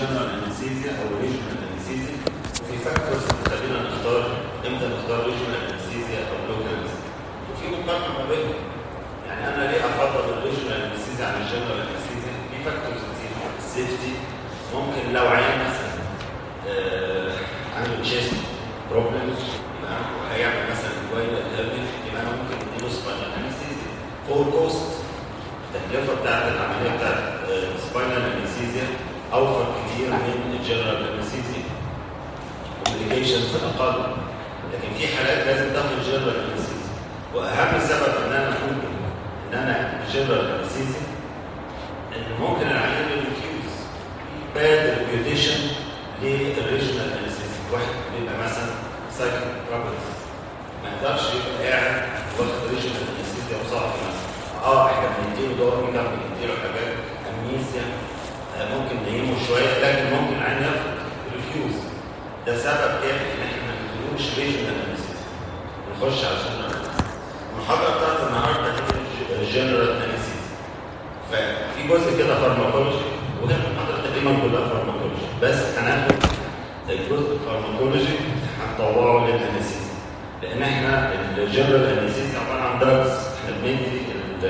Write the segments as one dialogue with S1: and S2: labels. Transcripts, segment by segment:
S1: الجنرال انستيزيا او ريجنال انستيزيا وفي فاكتورز بتخلينا نختار امتى نختار ريجنال انستيزيا او لوكال وفي مقارنه ما بينهم يعني انا ليه افضل الريجنال انستيزيا عن الجنرال انستيزيا في فاكتورز كتير السيفتي ممكن لو عيان مثلا آه عنده تشيست بروبلمز يبقى هيعمل مثلا جوينال هيرنيا يبقى انا ممكن اديله سباينال انستيزيا فور كوست التكلفه بتاعت العمليه بتاعت سباينال انستيزيا اوفر كتير من الجنرال انستيزيا كومبليكيشنز اقل لكن في حالات لازم تاخد جنرال انستيزيا واهم سبب ان انا اقول ان انا جنرال انستيزيا ان ممكن العيان يريفيوز باد ريبيوتيشن للريجنال انستيزيا واحد بيبقى مثلا سايكل بروبلمز ما يقدرش يبقى قاعد واخد ريجنال انستيزيا وصاحي مثلا اه احنا بنديله دور ميكا بنديله حاجات امنيسيا آه ممكن نيمه شويه لكن ممكن العين ياخد ريفيوز ده سبب كافي ان احنا ما نديلوش ريجنال انستيزيا نخش على الجنرال المحاضره بتاعت النهارده هي الجنرال انستيزيا ففي جزء كده فارماكولوجي وده المحاضره تقريبا كلها فارماكولوجي بس هناخد الجزء الفارماكولوجي هنطوعه للانستيزيا لان احنا الجنرال انستيزيا عباره عن دراجز احنا بندي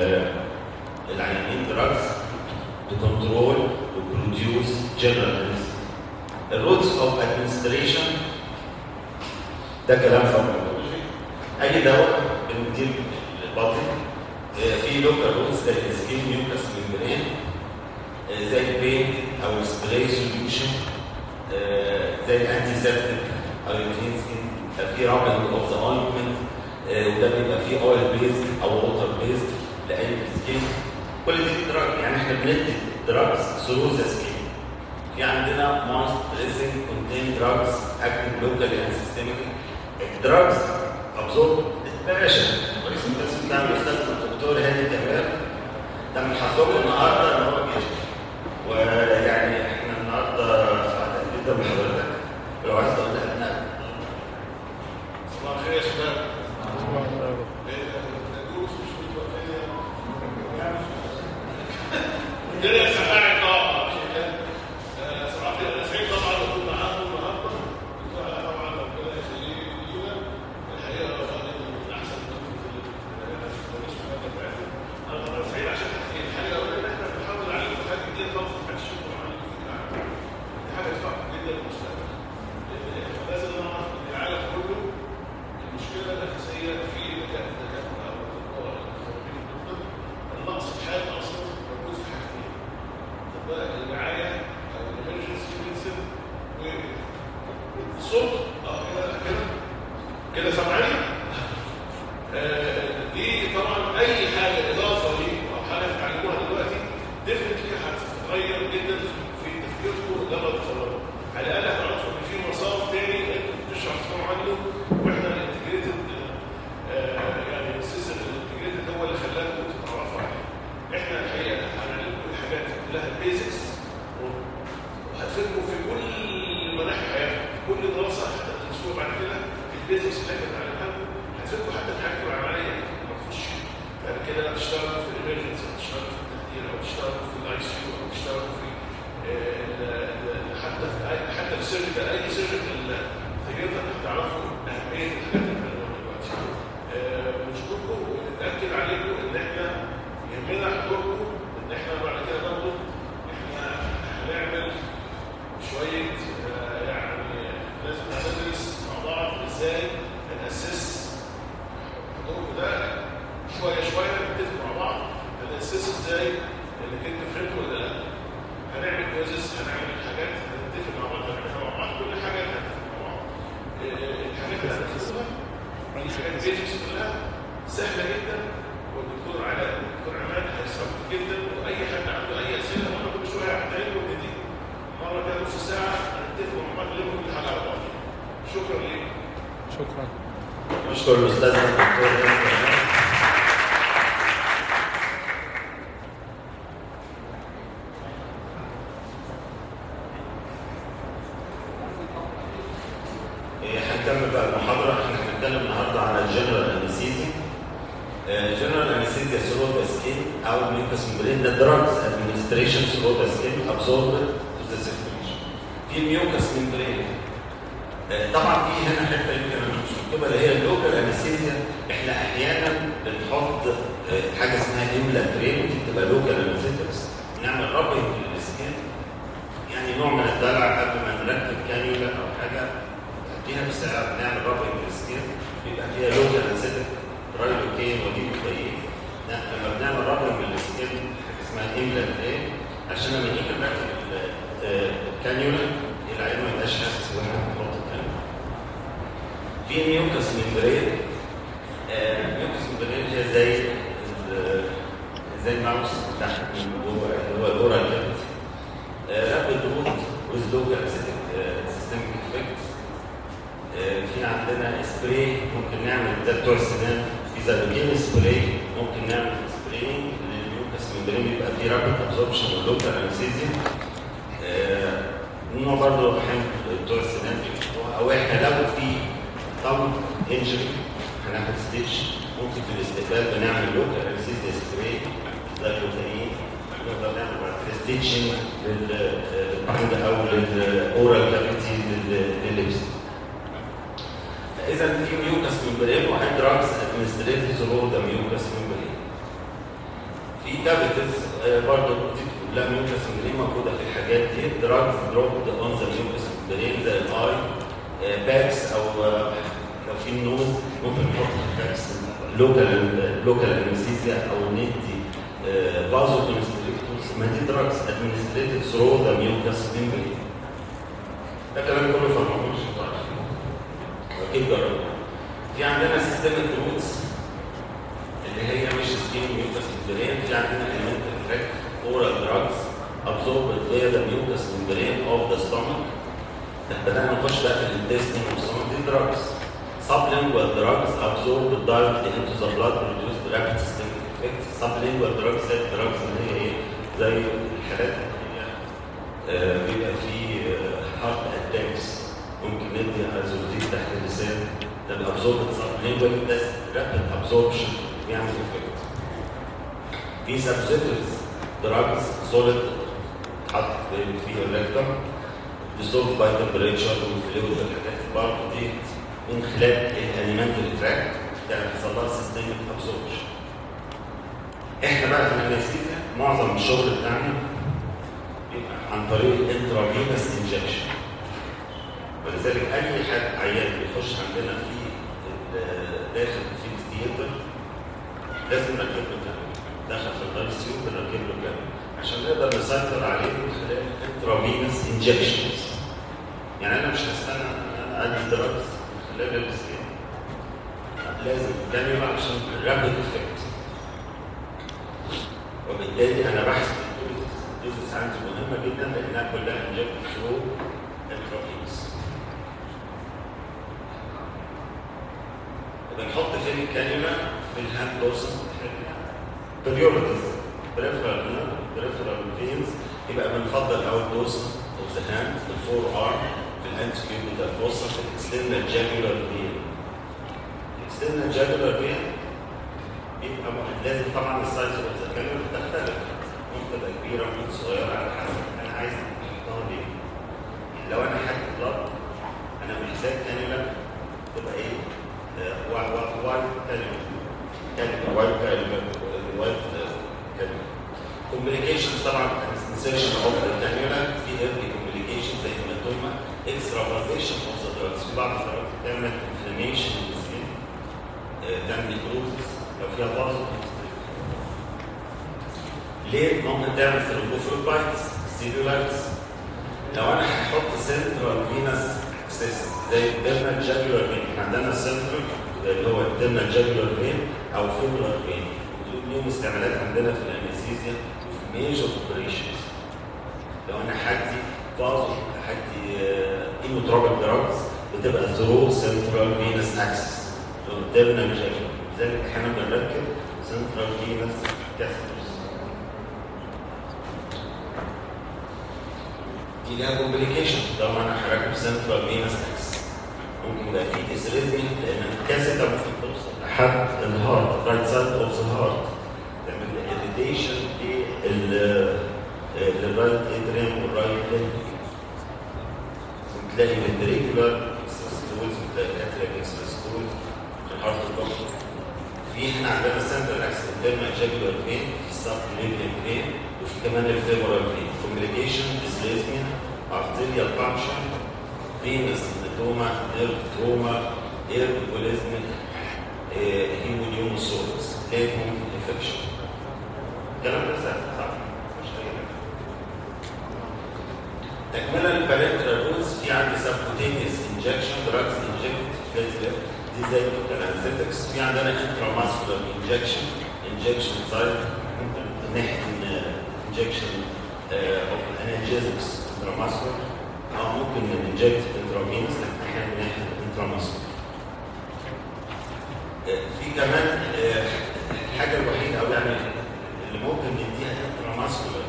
S1: العيانين دراجز to control to produce general anesthesia. The routes of administration ده كلام فارماكولوجي اي دواء بنديه للبطن في لوكال روتس زي السكين ميوكس ممبرين زي البين او السبراي سوليوشن زي الانتي سيبتيك ايوتين سكين في رابنج اوف ذا اوينتمنت وده بيبقى فيه اويل بيزد او ووتر بيزد لاي سكين كل دي دراج يعني احنا بندي دراجز ثرو ذا سكين في عندنا ماست دريسنج كونتين دراجز اكتنج لوكالي اند سيستميك الدراجز ابزورب باشا كويس القسم بتاع الاستاذ الدكتور هاني تمام ده من حظهم النهارده ان هو جيش ويعني احنا النهارده سعداء جدا بحضرتك ولو عايز تقول لنا
S2: صباح الخير يا شباب الدنيا سماعي طبعا صراحه انا سعيد طبعا اكون معاكم النهارده الدكتور علاء طبعا ربنا يخليه لينا الحقيقه راجل من احسن الناس في انا طبعا سعيد عشان حاجتين الحاجه الاولى ان احنا بنحاول نعلمكم حاجات جديده خالص ما حدش يشوفها وعنده فكره عنها دي حاجه صعبه جدا للمستقبل لازم نعرف ان العالم كله المشكله الاساسيه في الدكاتره او الاطباء المتخرجين من الطب النقص الحاد اصلا موجود في حاجتين تبقى الرعايه او الامرجنسي ميديسن والصوت اه كده كده كده سامعين آه دي طبعا اي حاجه اضافه لي او حاجه تتعلموها دلوقتي ديفنتلي هتتغير جدا في تفكيركم لما تتخرجوا على الاقل هتعرفوا ان في مسار تاني انتوا بتشرحوا تسمعوا عنه واحنا الانتجريتد يعني السيستم الانتجريتد هو اللي خلاكم تتعرفوا عليه احنا الحقيقه هنعلمكم الحاجات كلها البيزكس وهتفيدكم في كل مناحي حياتكم في كل دراسه هتدرسوها بعد كده البيزكس اللي احنا بنعلمها لكم هتفيدكم حتى في حياتكم العمليه لما تخش بعد كده تشتغلوا في الامرجنسي او تشتغلوا في التخدير او تشتغلوا في الاي سي يو او تشتغلوا في حتى في حتى في سيرجيكال اي سيرجيكال ثياتر هتعرفوا اهميه الحاجات اللي بنعملها دلوقتي. بنشكركم ونتاكد عليكم ان احنا يهمنا حضوركم ان احنا بعد كده برضه احنا هنعمل شويه يعني لازم ندرس مع بعض ازاي ناسس حضوركم ده شويه شويه نتفق مع بعض هناسس ازاي انك انت فهمت ولا لا هنعمل كويزز هنعمل حاجات هنتفق مع بعض هنعملها مع بعض كل حاجه هنتفق مع بعض الحاجات اللي هنقسمها الحاجات البيزكس كلها سهله جدا والدكتور علاء والدكتور عماد هيساعدوك جدا واي حد عنده اي اسئله وانا كل شويه هحتاج له دي مره كده نص ساعه هنتفق مع بعض نلم كل حاجه على بعض شكرا ليك
S3: شكرا
S1: نشكر الاستاذ الدكتور هنكمل بقى المحاضرة احنا هنتكلم النهارده عن الجنرال انستيزيا. جنرال انستيزيا ثرو ذا سكين او ميوكس ممبرين ده دراجز ادمنستريشن ثرو ذا سكين ابزوربد تو ذا سيركيوليشن. في ميوكس ممبرين آه، طبعا في هنا حته يمكن انا مش مكتوبه اللي هي اللوكال انستيزيا احنا احيانا بنحط آه، حاجه اسمها املا كريم دي بتبقى لوكال انستيزيا نعمل رابنج للسكين يعني نوع من الدلع قبل ما نركب كانيولا او حاجه تديها بسعر نعمل رابنج للسكين بيبقى فيها لوكال انستيزيا رايلوكين ودي بتبين لما بنعمل رابنج للسكين حاجه اسمها املا كريم عشان لما نيجي نركب ال- آه، الكانيولا العين ما يبقاش حاسس واحنا بنحط الكانيولا في ميوكس ممبرين آه، ميوكس ممبرين هي زي ال- زي الماوس تحت من جوه اللي هو الاورال كافيتي رابid روت with local acidic uh, systemic effects آه، في عندنا سبراي ممكن نعمل زي بتوع السنان في زالوكين سبراي ممكن نعمل سبراي للميوكس ممبرين بيبقى فيه رابid ابزوربشن واللوكال انستيزيا نوع برضه احيانا بتوع السنان بيكتبوها او احنا لو في طم انجري هناخد ستيتش ممكن في الاستقبال بنعمل لوكال انستيزيا سبراي ده الروتين نقدر نعمل بعد كده ستيتشنج للباند او للاورال كافيتي لللبس فاذا في ميوكس ممبرين وهي دراجز ادمنستريتيف ثرو ذا ميوكس ممبرين في كافيتيز برضه دي كلها ميوكس ممبرين موجوده في الحاجات دي دراجز دروبد اون ذا ميوكس ممبرين زي الاي باكس او آه، لو في النوز ممكن نحط باكس لوكال لوكال انستيزيا او ندي فازو كونستريكتورز ما دي دراجز ادمنستريتيف ثرو ذا ميوكس ممبرين ده كلام كله فارماكولوجي اكيد جربوا في عندنا سيستمك روتس اللي هي مش سكين ميوكس ممبرين في عندنا element effect oral drugs absorbed via the mucous membrane of the stomach بدأنا نخش بقى في الانتستين والسtomach دي drugs sublingual drugs absorbed directly into the blood produce rapid systemic effect sublingual drugs زي drugs اللي هي ايه زي الحالات اللي هي آه، بيبقى فيه هارت اتاكس ممكن ندي ازوتيك تحت اللسان ده الابزوربت sublingual ده رابid absorption بيعمل افكت في سبستنس دراجز سوليد تحط في في الريكتم dissolved by temperature والفلويد والحاجات دي برضه دي من خلال الاليمنتري تراكت ده بيحصل لها سيستميك ابسوربشن احنا بقى في الانستيزيا معظم الشغل بتاعنا بيبقى عن طريق الانترافينس انجكشن ولذلك اي حد عيان بيخش عندنا في ال- داخل في الثياتر لازم نركب له كاميرا دخل في الاي سي يو بنركب له كاميرا عشان نقدر نسيطر عليه من خلال انترافينس انجكشنز يعني انا مش هستنى ان انا ادي دراجز من خلال السكين لازم كاميرا عشان رابid افكت وبالتالي انا بحسب الدوزز الدوزز عندي مهمه جدا لانها كلها انجكت ثرو انترافينس بنحط فين الكانيولا في الهاند دوسن بريورتيز بريفرال بريفرال فينز يبقى بنفضل اول دوسن اوف ذا هاند في الفور ارم في الانتيكيوبيتال فوسا في الاكسترنال جاجولار فين الاكسترنال جاجولار فين يبقى م- لازم طبعا السايز اوف ذا كانيولا تختلف ممكن تبقى كبيره ممكن صغيره على حسب انا عايز احطها ليه لو انا حاطط بلاد انا محتاج كانيولا تبقى ايه وايت كانيولا كانيولا وايت كانيولا وايت كانيولا complications طبعا insertion of the cannula في early complications زي hematoma extravasation of the drugs في بعض الدرجات بتعمل inflammation of the skin آه، تعمل necrosis لو فيها باظ ليه ممكن تعمل ثرومبوفلوبايتس سيلولايتس لو انا هحط سنترال فينس اكسس زي الدرنال جاكولار فين احنا عندنا سنترال اللي هو الدرنال جاكولار فين او فيبرال فين دول ليهم استعمالات عندنا في الانستيزيا وفي ميجر اوبريشنز لو انا هدي فازو هدي ايموتروبيك دراجز بتبقى ثرو سنترال فينس اكسس الدرنال جاكولار لذلك احنا بنركب سنترال فينس كاثيترز دي لها كومبليكيشن طبعا انا هركب سنترال فينس اكس ممكن يبقى في ديسريزمي لان الكاسيتا ممكن توصل لحد الهارت رايت سايد اوف ذا هارت تعمل اريتيشن للرايت اتريم والرايت فنتريكل وتلاقي ventricular extrastols وتلاقي atrial extrastols في الهارت بلوك في هنا عندنا السنترال اكس انترنال جاكولار فين في السب ليبيان فين وفي كمان الفيبرال فين كوميونيكيشن ديسليزميا ارتيريال بانكشن فينس توما نيرف تروما اير بوليزم هيمونيوموسورس ليه ممكن انفكشن الكلام ده سهل صح مش اي حاجه تكمله البارنترال روتس في عندي سبكوتينيوس انجكشن دراجز انجكتد دي زي الانستكس في عندنا انترا ماسكولار انجكشن انجكشن سايت ممكن نحقن انجكشن اوف انالجيزكس انترا ماسكولار او ممكن ننجكت انترافينوس لكن احنا بنحقن انترا ماسكولار في كمان آه، الحاجه الوحيده او يعني اللي ممكن نديها انترا ماسكولار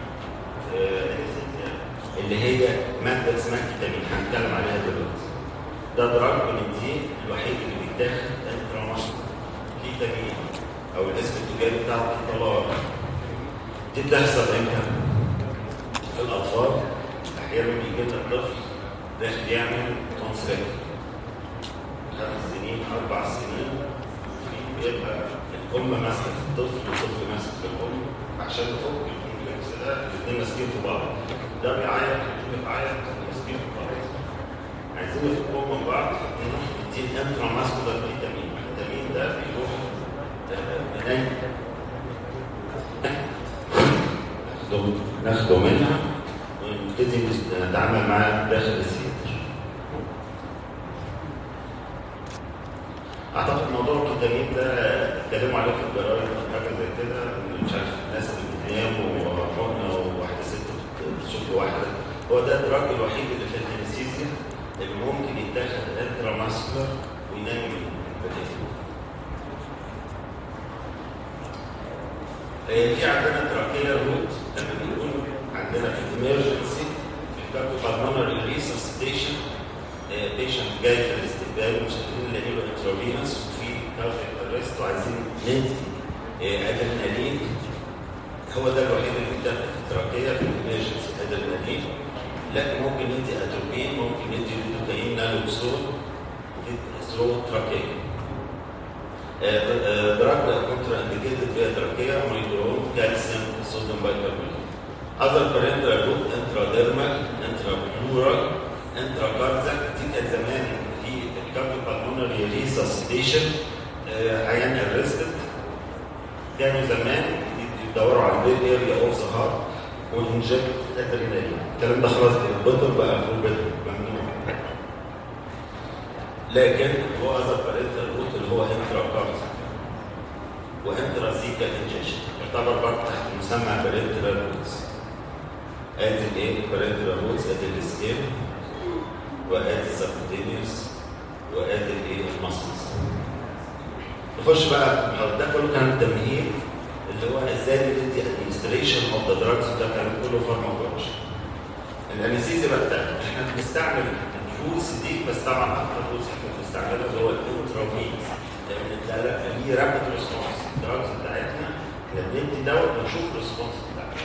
S1: اللي هي ماده اسمها كتامين هنتكلم عليها دلوقتي ده دراج بنديه الوحيد اللي بيتاخد انترا ماسكولار كيتامين او الاسم التجاري بتاعه كيتالار دي بتحصل امتى؟ في الاطفال احيانا بيجي لنا الطفل داخل يعمل تونسيل خمس سنين اربع سنين في بيبقى الام ماسكه في الطفل والطفل ماسك في الام عشان نفك الكومبلكس ده الاثنين ماسكين في بعض ده بيعيط والتاني بيعيط ماسكين في بعض عايزين نفكهم من بعض نروح نديه انترا ماسكولار فيتامين الفيتامين ده بيروح آه، منين ناخده ناخده منها ونبتدي نتعامل معاه داخل السيتر اعتقد موضوع الكتامين ده اتكلموا عليه في الجرايد او حاجه زي كده مش عارف الناس اللي بتنام وحقنه وواحده ست بتشوف واحده هو ده الدراج الوحيد اللي في الانستيزيا اللي ممكن يتاخد انترا ماسكولار وينام البدن آه، في عندنا تراكيا روت لما بنقول عندنا في الامرجنسي في الكارتوبالمونري ريسسيتيشن بيشنت جاي في الاستقبال ومش قادرين نلاقي له انترافينوس وفي كارتيك ارست وعايزين ندي آه، ادرينالين هو ده الوحيد اللي بيتاخد في التراكيا في الامرجنسي ادرينالين لكن ممكن ندي اتروبين ممكن ندي لوكاين نالوكسون وفي ثرو تراكيا دراج كونترا انديكيتد فيها تراكيا مايكرون كالسيوم صوديوم بايكربونات اذر بارنترال روت انتراديرمال انترابلورال انتراكارزاك دي كانت زمان في الكارديوبالمونري ريسسيتيشن عيان ارستد كانوا زمان يدوروا على البيت اريا اوف ذا هارت وانجكت ادرينالين الكلام ده خلاص البطل بقى فوق بطل ممنوع لكن هو اذر بارنترال روت اللي هو انتراكارزاك وانتراسيكال انجكشن يعتبر برضه تحت مسمى بارنترال روتس ادي الايه بارنترال روتس ادي السكين وادي السبكوتينيوس وادي الايه المسلز نخش بقى ده كله كان تمهيد اللي هو ازاي بندي ادمنستريشن اوف ذا دراجز ده كان كله فارماكولوجي الانستيزيا بقى بتاعتنا احنا بنستعمل الفوز دي بس طبعا اكتر فوز احنا بنستعملها اللي هو الانترافينز لان ده ليه رابيد ريسبونس الدراجز بتاعتنا احنا بندي دواء بنشوف الريسبونس بتاعته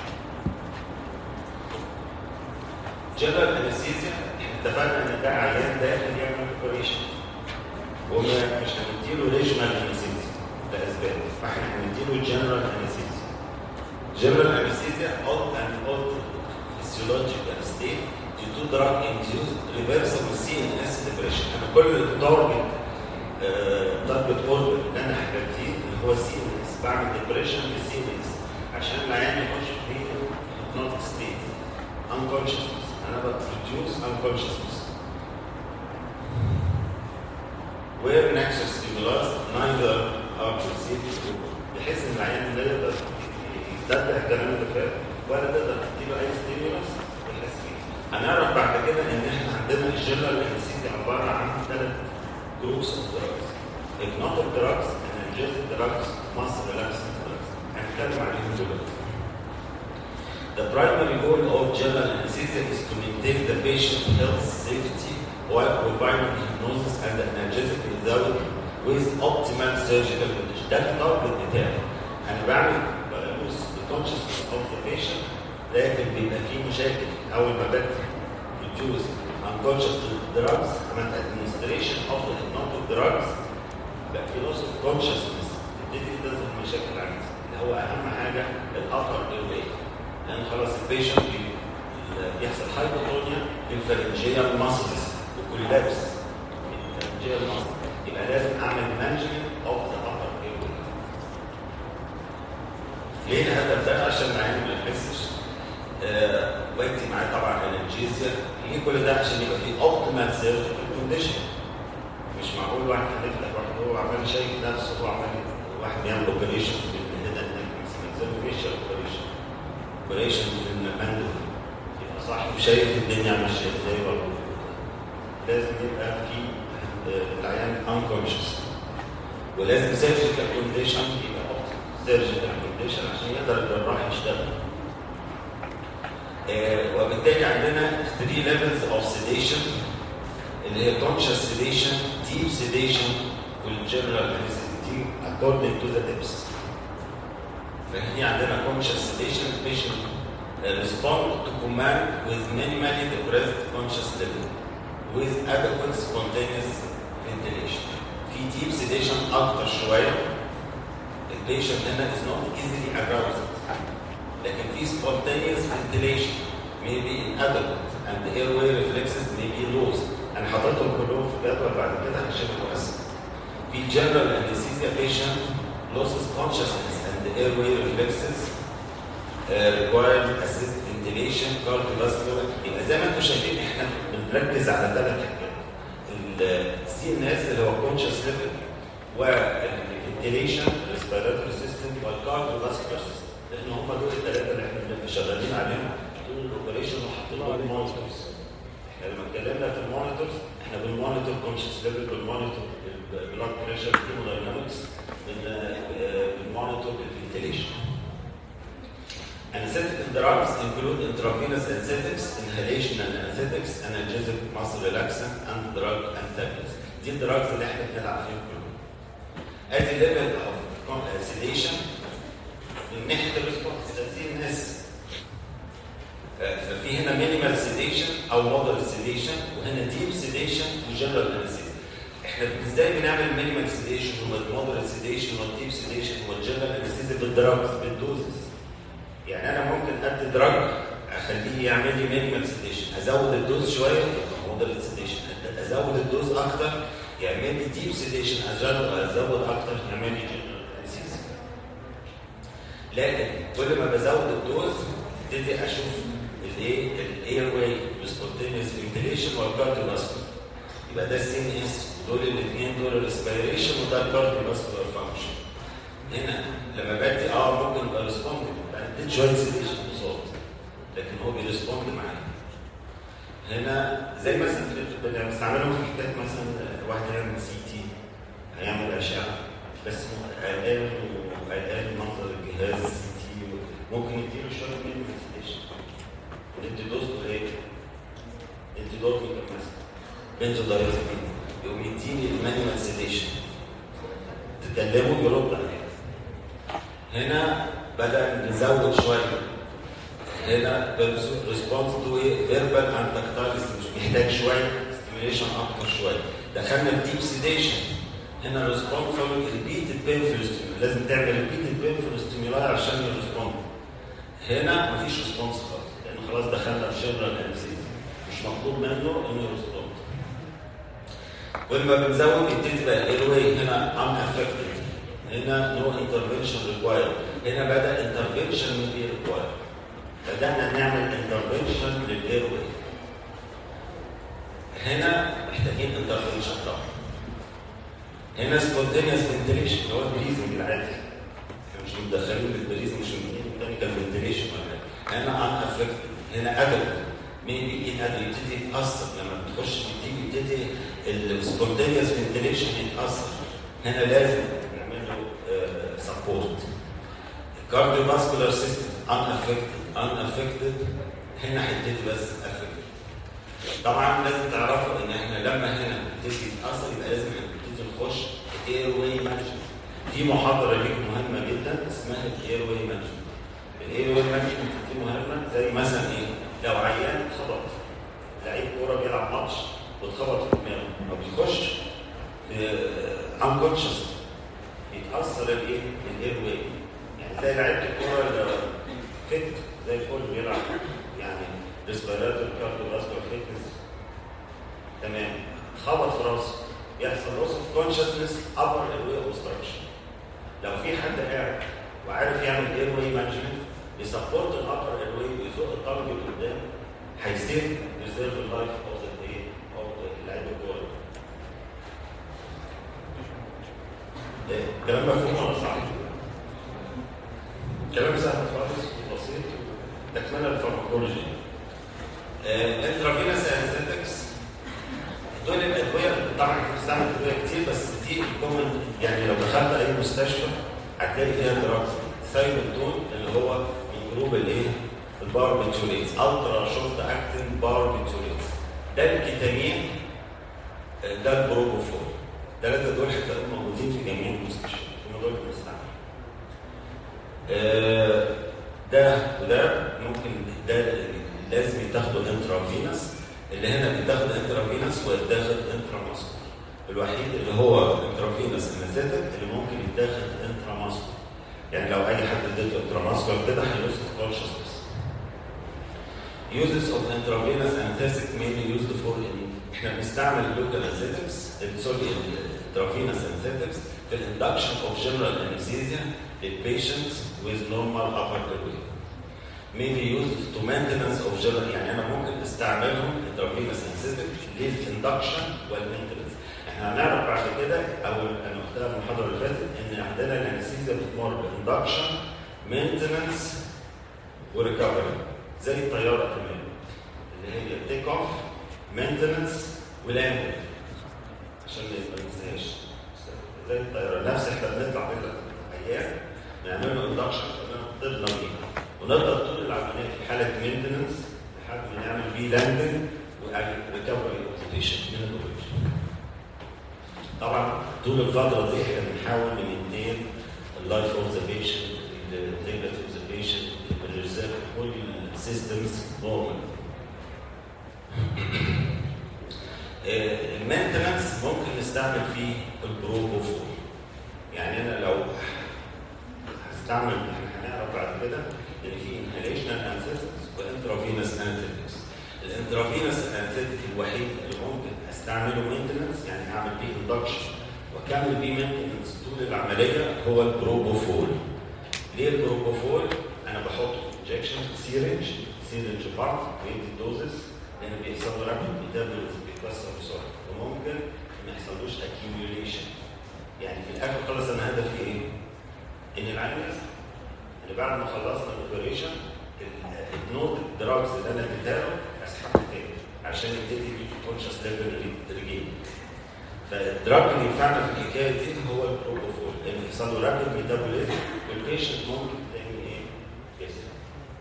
S1: جنرال انستيزيا احنا اتفقنا ان ده عيان داخل يعمل اوبريشن ومش هنديله ريجنال انستيزيا لاسباب فاحنا هنديله جنرال انستيزيا جنرال انستيزيا اوت اند اوت physiological state due to drug induced reversible CNS depression انا كل التارجت تارجت اوردر اللي انا حكيتيه اللي هو سي ان اس بعمل ديبريشن للسي ان اس عشان العيان يخش في hypnotic state unconsciousness انا بتريديوس unconsciousness where nexus stimulus neither are perceived بحيث ان العيان لا يقدر يستبدع الكلام اللي فات ولا تقدر تديله اي ستيمولس يحس بيه. هنعرف بعد كده ان احنا عندنا الجنرال انستيزيا عباره عن ثلاث جروبس اوف دراجز hypnotic drugs analgesic drugs mass relaxant drugs هنتكلم عليهم دلوقتي The primary goal of general anesthesia is to maintain the patient health safety while providing hypnosis and analgesic without with optimal surgical condition. ده التارجت بتاعي. انا بعمل بلوس الكونشسنس اوف ذا بيشنت لكن بيبقى فيه مشاكل اول ما بدي reduce unconscious drugs عملت administration of the hypnotic drugs بقى في loss of consciousness تبتدي تظهر مشاكل عندي اللي هو اهم حاجه الابر ايرواي لان خلاص البيشنت بيحصل هايبوتونيا في الفرنجيال ماسلز وكولابس في الفرنجيال ماسل يبقى لازم اعمل مانجمنت اوف ذا ابر ايرواي ليه الهدف ده عشان العيان ما يحسش آه، وانت معاه طبعا انرجيزيا ليه كل ده عشان يبقى في اوبتيمال سيرجيكال كونديشن مش معقول واحد هنفتح واحد هو عمال شايف نفسه هو عمال واحد بيعمل اوبريشن في الهيد اند مثلا زي فيشل اوبريشن اوبريشن في الماندو يبقى صاحب شايف الدنيا ماشيه ازاي برضه لازم يبقى في آه، العيان انكونشس ولازم سيرجيكال كونديشن يبقى سيرجيكال كونديشن عشان يقدر الجراح يشتغل آه، وبالتالي عندنا 3 levels of sedation اللي هي conscious sedation, deep sedation والgeneral anesthesia according to the tips. فهي عندنا conscious sedation patient uh, respond to command with minimally depressed conscious level with adequate spontaneous ventilation. في deep sedation أكتر شوية البيشنت هنا is not easily aroused لكن في spontaneous ventilation may be inadequate and the airway reflexes may be lost انا حاططهم كلهم في جدول بعد كده عشان يبقوا اسهل في general anesthesia patient losses consciousness and the airway reflexes uh, requires assist ventilation cardiovascular يبقى زي ما انتم شايفين احنا بنركز على ثلاث حاجات السي ان اس اللي هو conscious level والفنتيليشن respiratory system والcardiovascular system لان هم دول الثلاثه اللي احنا بنبقى شغالين عليهم طول الاوبريشن وحاطين لهم المونيتورز احنا لما اتكلمنا في المونيتورز احنا بنمونيتور كونشس ليفل بنمونيتور البلاد بريشر الهيموداينامكس بنمونيتور الفنتيليشن Anesthetic drugs include intravenous anesthetics, inhalational anesthetics, analgesic muscle relaxant, and drug antagonists. دي الدراجز اللي احنا بنلعب فيهم كلهم. ادي ليفل اوف sedation من ناحيه الريسبونس ده سي ان اس ففي هنا مينيمال سيديشن او مودريت سيديشن وهنا ديب سيديشن وجنرال انستيزيا احنا ازاي بنعمل مينيمال سيديشن والمودريت سيديشن والديب سيديشن والجنرال انستيزيا بالدراجز بالدوزز يعني انا ممكن ادي دراج اخليه يعمل لي مينيمال سيديشن ازود الدوز شويه يبقى مودريت سيديشن ازود الدوز اكتر يعمل لي ديب سيديشن ازود اكتر يعمل لي جنرال انستيزيا لكن كل ما بزود الدوز ابتدي اشوف الايه الاير واي والسبونتينيوس فنتيليشن والكارديوفاسكولار يبقى ده السي ان اس دول الاثنين دول الريسبيريشن وده الكارديوفاسكولار فانكشن هنا لما بدي اه ممكن يبقى ريسبوند اديت شويه سيديشن قصاد لكن هو بيرسبوند معايا هنا زي مثلا بنستعملهم في حكايه مثلا واحد هيعمل سي تي هيعمل اشعه بس قلقان وقلقان منظر الجهاز سي تي ممكن يديله شويه من السيديشن ندي دوز ايه؟ ندي دوز مثلا بنزو دايزابين يقوم يديني المانيوال سيديشن تكلمه يرد عليك هنا بدا نزود شويه هنا ريسبونس تو ايه فيربال اند تاكتايل مش محتاج شويه ستيميوليشن اكتر شويه دخلنا في ديب سيديشن هنا ريسبونس ريبيتد بينفول لازم تعمل ريبيتد بينفول ستيمولاي عشان يرسبوند هنا مفيش ريسبونس خالص لان خلاص دخلنا في جنرال انستيزيا مش مطلوب منه انه يرسبوند ولما بنزود يبتدي بقى الايرواي هنا ان افكتد هنا نو انترفنشن ريكوايرد هنا بدا انترفنشن من بي ريكوايرد بدانا نعمل انترفنشن للايرواي هنا محتاجين انترفنشن طبعا هنا سبونتينيوس فنتيليشن اللي هو البريزنج العادي احنا مش متدخلين بالبريزنج مش مدين ميكانيكال فنتيليشن ولا هنا ان افكتد هنا ادلت ميبي ايه ادل يبتدي يتاثر لما بتخش في التيم يبتدي السبونتينيوس فنتيليشن يتاثر هنا لازم نعمل له سبورت الكارديوفاسكولار سيستم ان افكتد ان افكتد هنا هيبتدي بس افكتد طبعا لازم تعرفوا ان احنا لما هنا نبتدي يتاثر يبقى لازم نبتدي نخش اير واي مانجمنت في محاضره ليك مهمه جدا اسمها الاير واي مانجمنت الاير واي مانجمنت دي مهمه زي مثلا ايه لو عيان خبط لعيب كوره بيلعب ماتش واتخبط في دماغه او بيخش انكونشس يتاثر الايه؟ الاير واي يعني زي لعيبه الكوره اللي فت زي الفل بيلعب يعني ريسبيراتور كارديو فاسكولار فيتنس تمام خبط في راسه يحصل لوس اوف كونشسنس ابر اير واي اوبستراكشن لو في حد قاعد وعارف يعمل اير واي مانجمنت يسبورت الابر اير واي ويزق الطلب لقدام هيسيف ريزيرف اللايف اوف ذا ايه اوف لعيب الكوره إيه، كلام مفهوم ولا صعب؟ كلام سهل خالص وبسيط تكمله الفارماكولوجي انترافينس انستكس دول الادويه طبعا بنستعمل ادويه كتير بس دي الكومن يعني لو دخلت اي مستشفى هتلاقي فيها دراجز ثايموتون اللي هو من جروب الايه؟ الباربيتوريتس الترا شورت اكتنج باربيتوريتس ده الكيتامين آه، ده البروبوفول الثلاثه دول هتلاقيهم موجودين في جميع المستشفيات هم دول اللي بنستعملهم آه، ده وده ممكن ده لازم يتاخدوا انترافينس اللي هنا بيتاخد انترافينس ويتاخد انتراماسكول الوحيد اللي هو انترافينس انستيك اللي ممكن يتاخد انتراماسكول يعني لو اي حد اديته انتراماسكول كده هيوصل كونشسنس uses of intravenous anesthetic mainly used for in احنا بنستعمل اللوكال anesthetics سوري intravenous anesthetics في الاندكشن of general anesthesia للبيشنتس with normal upper airway mainly used to maintenance of general يعني انا ممكن استعملهم intravenous anesthetic للاندكشن والمينتنس احنا هنعرف بعد كده او انا قلتها في المحاضره اللي فاتت ان عندنا الانستيزيا بتمر باندكشن مينتنس وريكفري زي الطياره كمان اللي هي تيك اوف مينتنس ولاندنج عشان ما ننساش زي الطياره نفس احنا بنطلع كده ايام نعمل له اندكشن طبنا بيها ونفضل طول العمليه في حاله مينتنس لحد ما نعمل بيه لاندنج وريكفري اوبزيشن من الاوبريشن طبعا طول الفتره دي احنا بنحاول نمنتين اللايف اوف ذا بيشنت الانتجريتي اوف ذا بيشنت الريزيرف كل السيستمز نورمال المينتنس ممكن نستعمل فيه البروبوفول يعني انا لو هستعمل احنا هنعرف بعد كده ان في انهاليشنال انستيكس وانترافينس انستيكس الانترافينس انستيك الوحيد اللي ممكن استعمله مينتنس يعني اعمل بيه اندكشن واكمل بيه مينتنس طول العمليه هو البروبوفول ليه البروبوفول؟ انا بحطه في انجكشن سيرنج سيرنج بارت بيدي دوزز لان بيحصل له رابيد ميتابوليزم بيتكسر بسرعه وممكن ما يحصلوش اكيوميوليشن يعني في الاخر خالص انا هدفي ايه؟ ان العين يصحى اللي بعد ما خلصنا الاوبريشن النوت الدراجز اللي انا اديتها له اسحبها تاني عشان يبتدي كونشس ليفل ريجين فالدراج اللي ينفعنا في الحكايه دي هو البروبوفول لان يحصل له رابيد ميتابوليزم والبيشنت ممكن تاني ايه؟ يصحى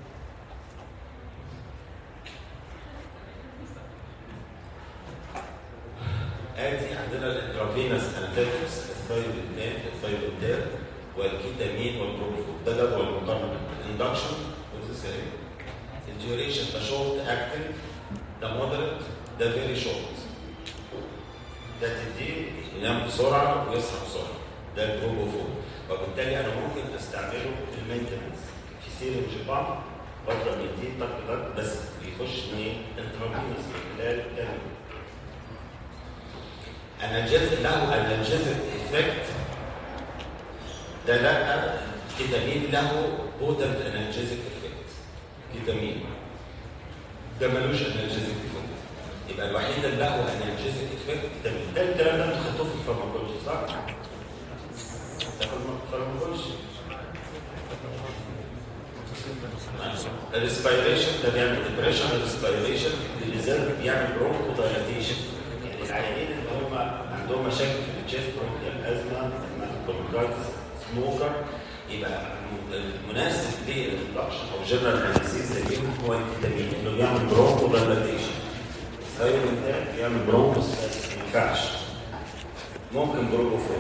S1: ادي عندنا الانترافينس اناليتكس الثايرويدان الثايرويدان والكيتامين والبروبوفول ده جدول المقارنه الاندكشن وذ الديوريشن ده شورت اكتنج ده مودريت ده فيري شورت ده تديه ينام بسرعه ويصحى بسرعه ده البروبوفول وبالتالي انا ممكن استعمله في المينتنس في سيرنج بامب بضرب يديه طق طق بس بيخش من انترافينس من خلال كامل انالجيزك له انالجيزك افكت ده لا كيتامين له بوتنت انالجيزك افكت كيتامين ده ملوش انالجيزك افكت يبقى الوحيد اللي له انالجيزك افكت كيتامين ده الكلام ده انتوا خدتوه في الفارماكولوجي صح؟ ده في الفارماكولوجي الريسبيريشن ده بيعمل ديبريشن الريسبيريشن بالذات بيعمل برونكو دايلاتيشن يعني العيانين اللي هم عندهم مشاكل في التشيست برونكيال ازمه برونكايتس سموكر يبقى المناسب للريدكشن او جنرال انستيزيا ليهم هو الفيتامين انه بيعمل برونكو دايلاتيشن الثايرويد ده بيعمل برونكوس ما ينفعش ممكن بروبوفول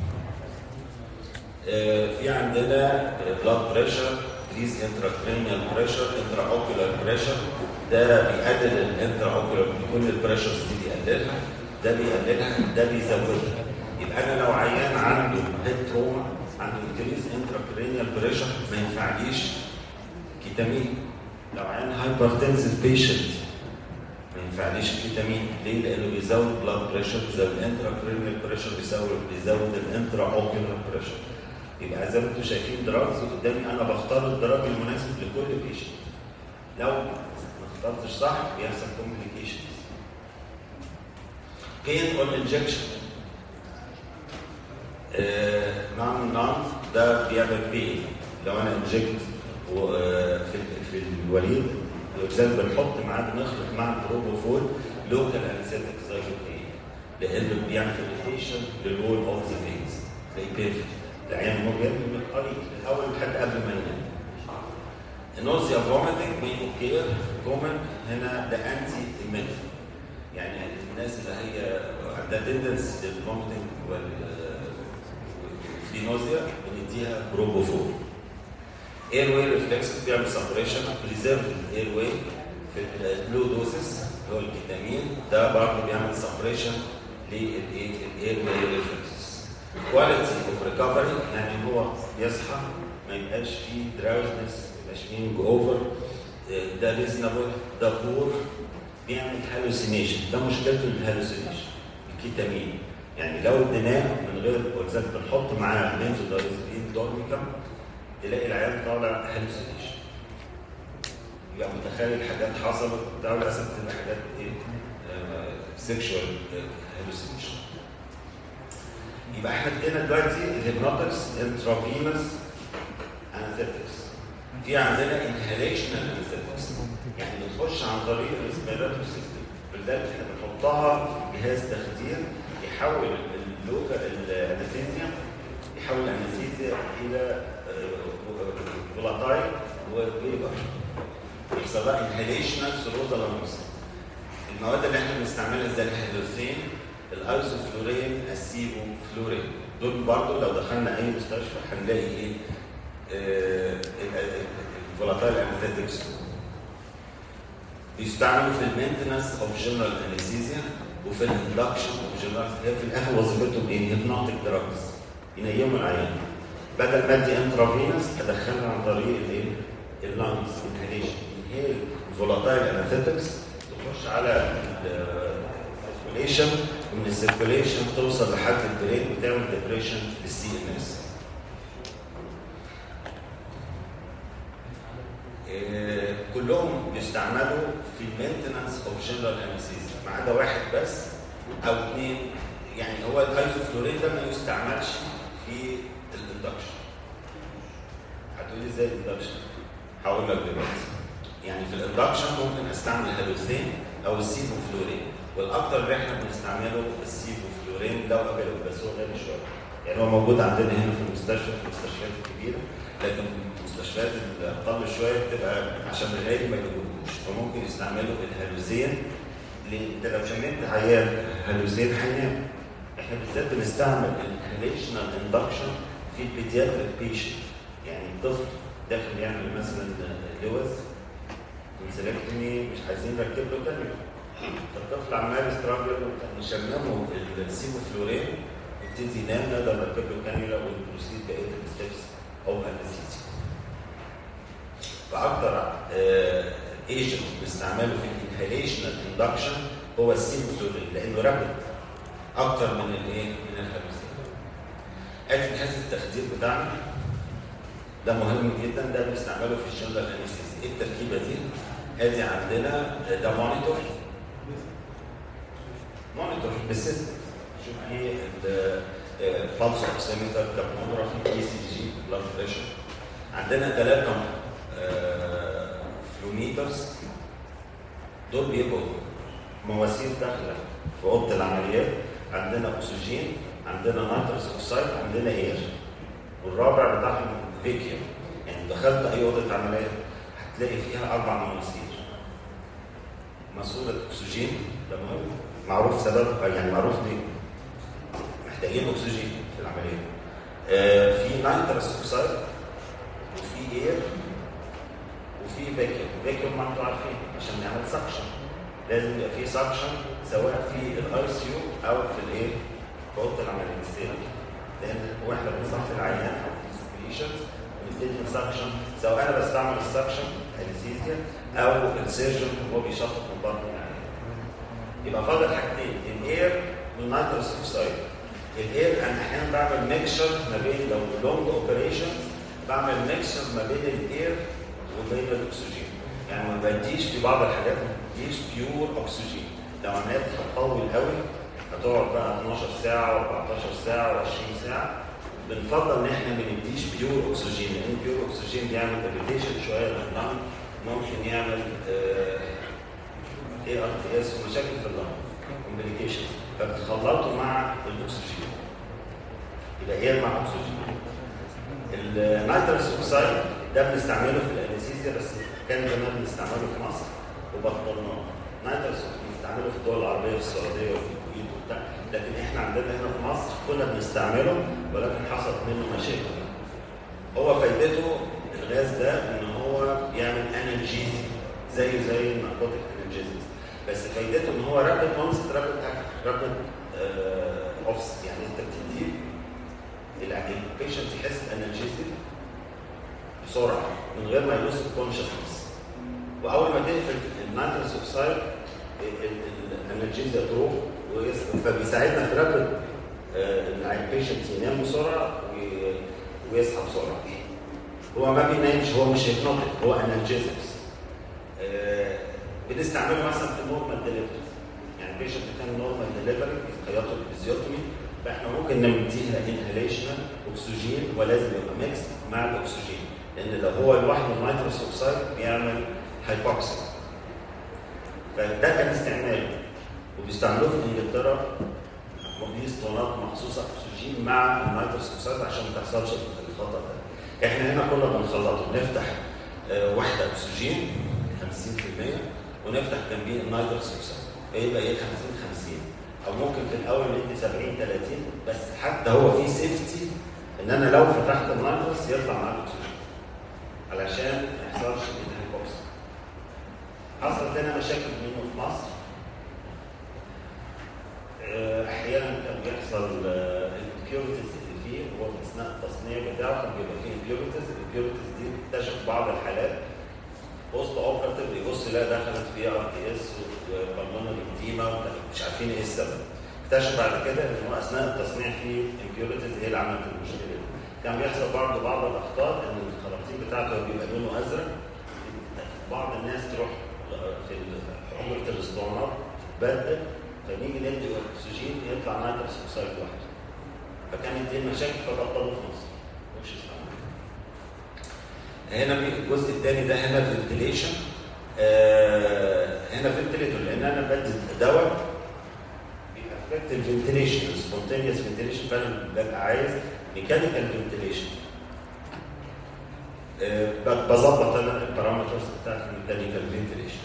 S1: آه في عندنا بلاد بريشر ديز انتراكرينيال بريشر انترا اوكيولار بريشر ده بيقلل الانترا اوكيولار كل البريشرز دي بيقللها ده بيقللها ده بيزودها يبقى انا لو عيان عنده هيد تروما عنده انكريز انترا كرينيال بريشر ما ينفعليش كيتامين لو عيان هايبرتنسيف بيشنت ما ينفعليش كيتامين ليه؟ لانه بيزود بلاد بريشر بيزود الانترا كرينيال بريشر بيزود بيزود الانترا اوكيولار بريشر يبقى زي ما انتم شايفين دراجز قدامي انا بختار الدراج المناسب لكل بيشنت لو ما اخترتش صح بيحصل كومبليكيشنز بين اون انجكشن نعم نعم ده بيعمل بين لو انا انجكت في في الوليد زي ما بنحط معاه بنخلط مع البروبوفول لوكال انستيك زي لانه بيعمل اريتيشن للوول اوف ذا فينز زي بيرفكت العيان هو بيعمل من قريب الاول لحد قبل ما ينام النوزيا فوميتنج بين اوكي كومن هنا ده انتي ايميتنج يعني الناس اللي هي عندها تندنس للفوميتنج وال في نوزيا بنديها بروبوفول اير واي ريفلكس بيعمل سبريشن بريزيرف الاير واي في اللو دوسس اللي هو الكيتامين ده برضه بيعمل سبريشن للاير واي ريفلكس كواليتي اوف ريكفري يعني هو يصحى ما يبقاش فيه دراوزنس ما يبقاش فيه اوفر ده ريزنبل ده بور بيعمل هالوسينيشن ده مشكلته الهالوسينيشن الكيتامين يعني لو اديناه من غير ولذلك بنحط معاه بنزودايزابين دورميكم تلاقي العيان طالع هالوسينيشن يبقى متخيل حاجات حصلت بتاع للاسف تبقى حاجات ايه سيكشوال هالوسينيشن يبقى احنا ادينا دلوقتي الهيبنوتكس انترافينوس انستيكس في عندنا انهاليشنال انستيكس يعني بتخش عن طريق الريسبيراتوري سيستم ولذلك احنا بنحطها في جهاز تخدير يحول اللوكا الانستيزيا يحول الانستيزيا الى فولاتايل وفيبر يحصل لها انهاليشنال سيروزا لانوس المواد اللي احنا بنستعملها زي الهيدروسين الايزوفلورين السيبو فلورين دول برضه لو دخلنا اي مستشفى هنلاقي ايه الفولاتايل انستيكس بيستعملوا في المينتنس اوف جنرال انستيزيا وفي الاندكشن اوف جنرال هي في الاخر وظيفتهم ايه؟ هيبنوتيك دراجز ينيموا العيان بدل ما ادي انترافينس ادخلها عن طريق الايه؟ اللانجز انهاليشن انهيل فولاتايل انستيكس تخش على السيركوليشن ومن السيركوليشن توصل لحد البرين وتعمل ديبريشن للسي ان اس كلهم بيستعملوا في المينتنس اوف جنرال انستيزيا ما عدا واحد بس او اثنين يعني هو الايزوفلورين ده ما يستعملش في الاندكشن هتقولي ازاي الاندكشن؟ هقول لك دلوقتي يعني في الاندكشن ممكن استعمل هالوسين او السيبوفلورين والاكثر اللي احنا بنستعمله السيبوفلورين لو افيلبل بس هو غالي شويه يعني هو موجود عندنا هنا في المستشفى في المستشفيات الكبيره لكن المستشفيات الاقل شويه بتبقى عشان الغالي ما يجيبوش فممكن يستعملوا الهالوسين انت لو شميت عيان هالوسين هينام احنا بالذات بنستعمل الانهاليشنال اندكشن في البيدياتريك بيشنت يعني الطفل داخل يعمل مثلا لوز كونسلكتومي مش عايزين نركب له كانيولا فالطفل عمال يستراجل نشممه السيبوفلورين يبتدي ينام نقدر نركب له كانيولا ونبروسيد بقيه الستبس او انستيزيا فاكثر ايجنت بنستعمله في الانهاليشنال اندكشن هو السيبوفلورين لانه رابد اكتر من الايه من الهالوسين ادي جهاز التخدير بتاعنا ده مهم جدا ده بنستعمله في الجنرال انستيزيا ايه التركيبه دي ادي عندنا ده مونيتور مونيتور بالسيستم شوف ايه البلس اوكسيمتر كابنوجرافي اي سي جي بلاد بريشر عندنا ثلاثه فلوميترز دول بيبقوا مواسير داخله في اوضه العمليات عندنا اكسجين عندنا نيتروس اوكسيد عندنا اير والرابع بتاعهم فيكيوم يعني دخلت اي اوضه عمليات هتلاقي فيها اربع مواسير ماسوره اكسجين ده مهم معروف سبب يعني معروف ليه محتاجين اكسجين في العمليه آه في نيتروس اوكسيد وفي اير وفي فيكيوم الفيكيوم ما انتوا عارفين عشان نعمل سكشن لازم يبقى في سكشن سواء في الاي سي يو او في الايه؟ في اوضه العمليه السيري لان واحنا بنصحي العيان او في سبيشنز بنبتدي سكشن سواء انا بستعمل السكشن انستيزيا او السيرجن وهو بيشفط من بطن العيان يبقى فاضل حاجتين الاير والنيتروس اوكسايد الاير انا احيانا بعمل ميكشر ما بين لو لونج اوبريشنز بعمل ميكشر ما بين الاير وبين الاكسجين يعني ما بديش في بعض الحاجات ما بديش بيور اكسجين لو عمليات هتطول قوي هتقعد بقى 12 ساعه و14 ساعه و20 ساعه بنفضل ان احنا ما نديش بيور اكسجين لان بيور اكسجين بيعمل اريتيشن شويه لللنج ممكن يعمل اي ار تي اس ومشاكل في اللنج كومبليكيشنز فبتخلطوا مع الاكسجين يبقى هي مع اكسجين النيتروس اوكسايد ده بنستعمله في الانستيزيا بس كان زمان بنستعمله في مصر وبطلناه نيتروس بنستعمله في الدول العربيه في السعوديه وفي الكويت وبتاع لكن احنا عندنا هنا في مصر كنا بنستعمله ولكن حصلت منه مشاكل هو فايدته الغاز ده ان هو بيعمل انرجيزي زيه زي الناركوتيك انرجيزيز بس فايدته ان هو رابد اونست رابد رابد اوفس يعني انت بتديه البيشنت يحس انرجيزي بسرعه من غير ما يلوس الكونشسنس واول ما تقفل النيتروس اوكسايد الانرجيزيا تروح فبيساعدنا في رابد البيشنت ينام بسرعه ويصحى بسرعه هو ما بينامش هو مش هيبنوتيك هو انرجيزكس بنستعمله مثلا في النورمال ديليفري يعني البيشنت كان نورمال ديليفري خياطه الفيزيوتومي فاحنا ممكن نديها انهاليشن اكسجين ولازم يبقى ميكس مع الاكسجين لان لو هو لوحده النيتروس اوكسايد بيعمل هايبوكسيا فده كان استعماله وبيستعملوه في انجلترا دي اسطوانات مخصوصه اكسجين مع النيتروس اوكسايد عشان ما تحصلش الخطا ده احنا هنا كنا بنخلطه بنفتح آه واحده اكسجين 50% ونفتح جنبيه النيتروس اوكسايد فيبقى ايه 50 50 او ممكن في الاول ندي 70 30 بس حتى هو في سيفتي ان انا لو فتحت النيتروس يطلع معاه الاكسجين علشان ما يحصلش الهيبوكسيا حصلت لنا مشاكل منه في مصر احيانا كان بيحصل الامبيورتيز اللي فيه هو في اثناء التصنيع بتاعه كان بيبقى فيه امبيورتيز الامبيورتيز دي اكتشف بعض الحالات بوست اوبرتيف يبص لا دخلت فيها ار تي اس وبالمونري اديما مش عارفين ايه السبب اكتشف بعد كده ان هو اثناء التصنيع فيه امبيورتيز هي اللي عملت المشكله دي كان بيحصل برضه بعض الاخطاء ان الخراطيم بتاعته بيبقى لونه ازرق بعض الناس تروح في حمرة الاسطوانات تبدل فنيجي ندي اكسجين يطلع نيتروس اوكسايد لوحده فكانت دي المشاكل فبطلوا في مصر مش هنا الجزء الثاني ده هنا الفنتليشن آه هنا فنتليتور لان انا بدي دواء بيأفكت الفنتليشن سبونتينيوس فنتليشن فانا ببقى عايز ميكانيكال فنتليشن آه بظبط انا البارامترز بتاعت الميكانيكال فنتليشن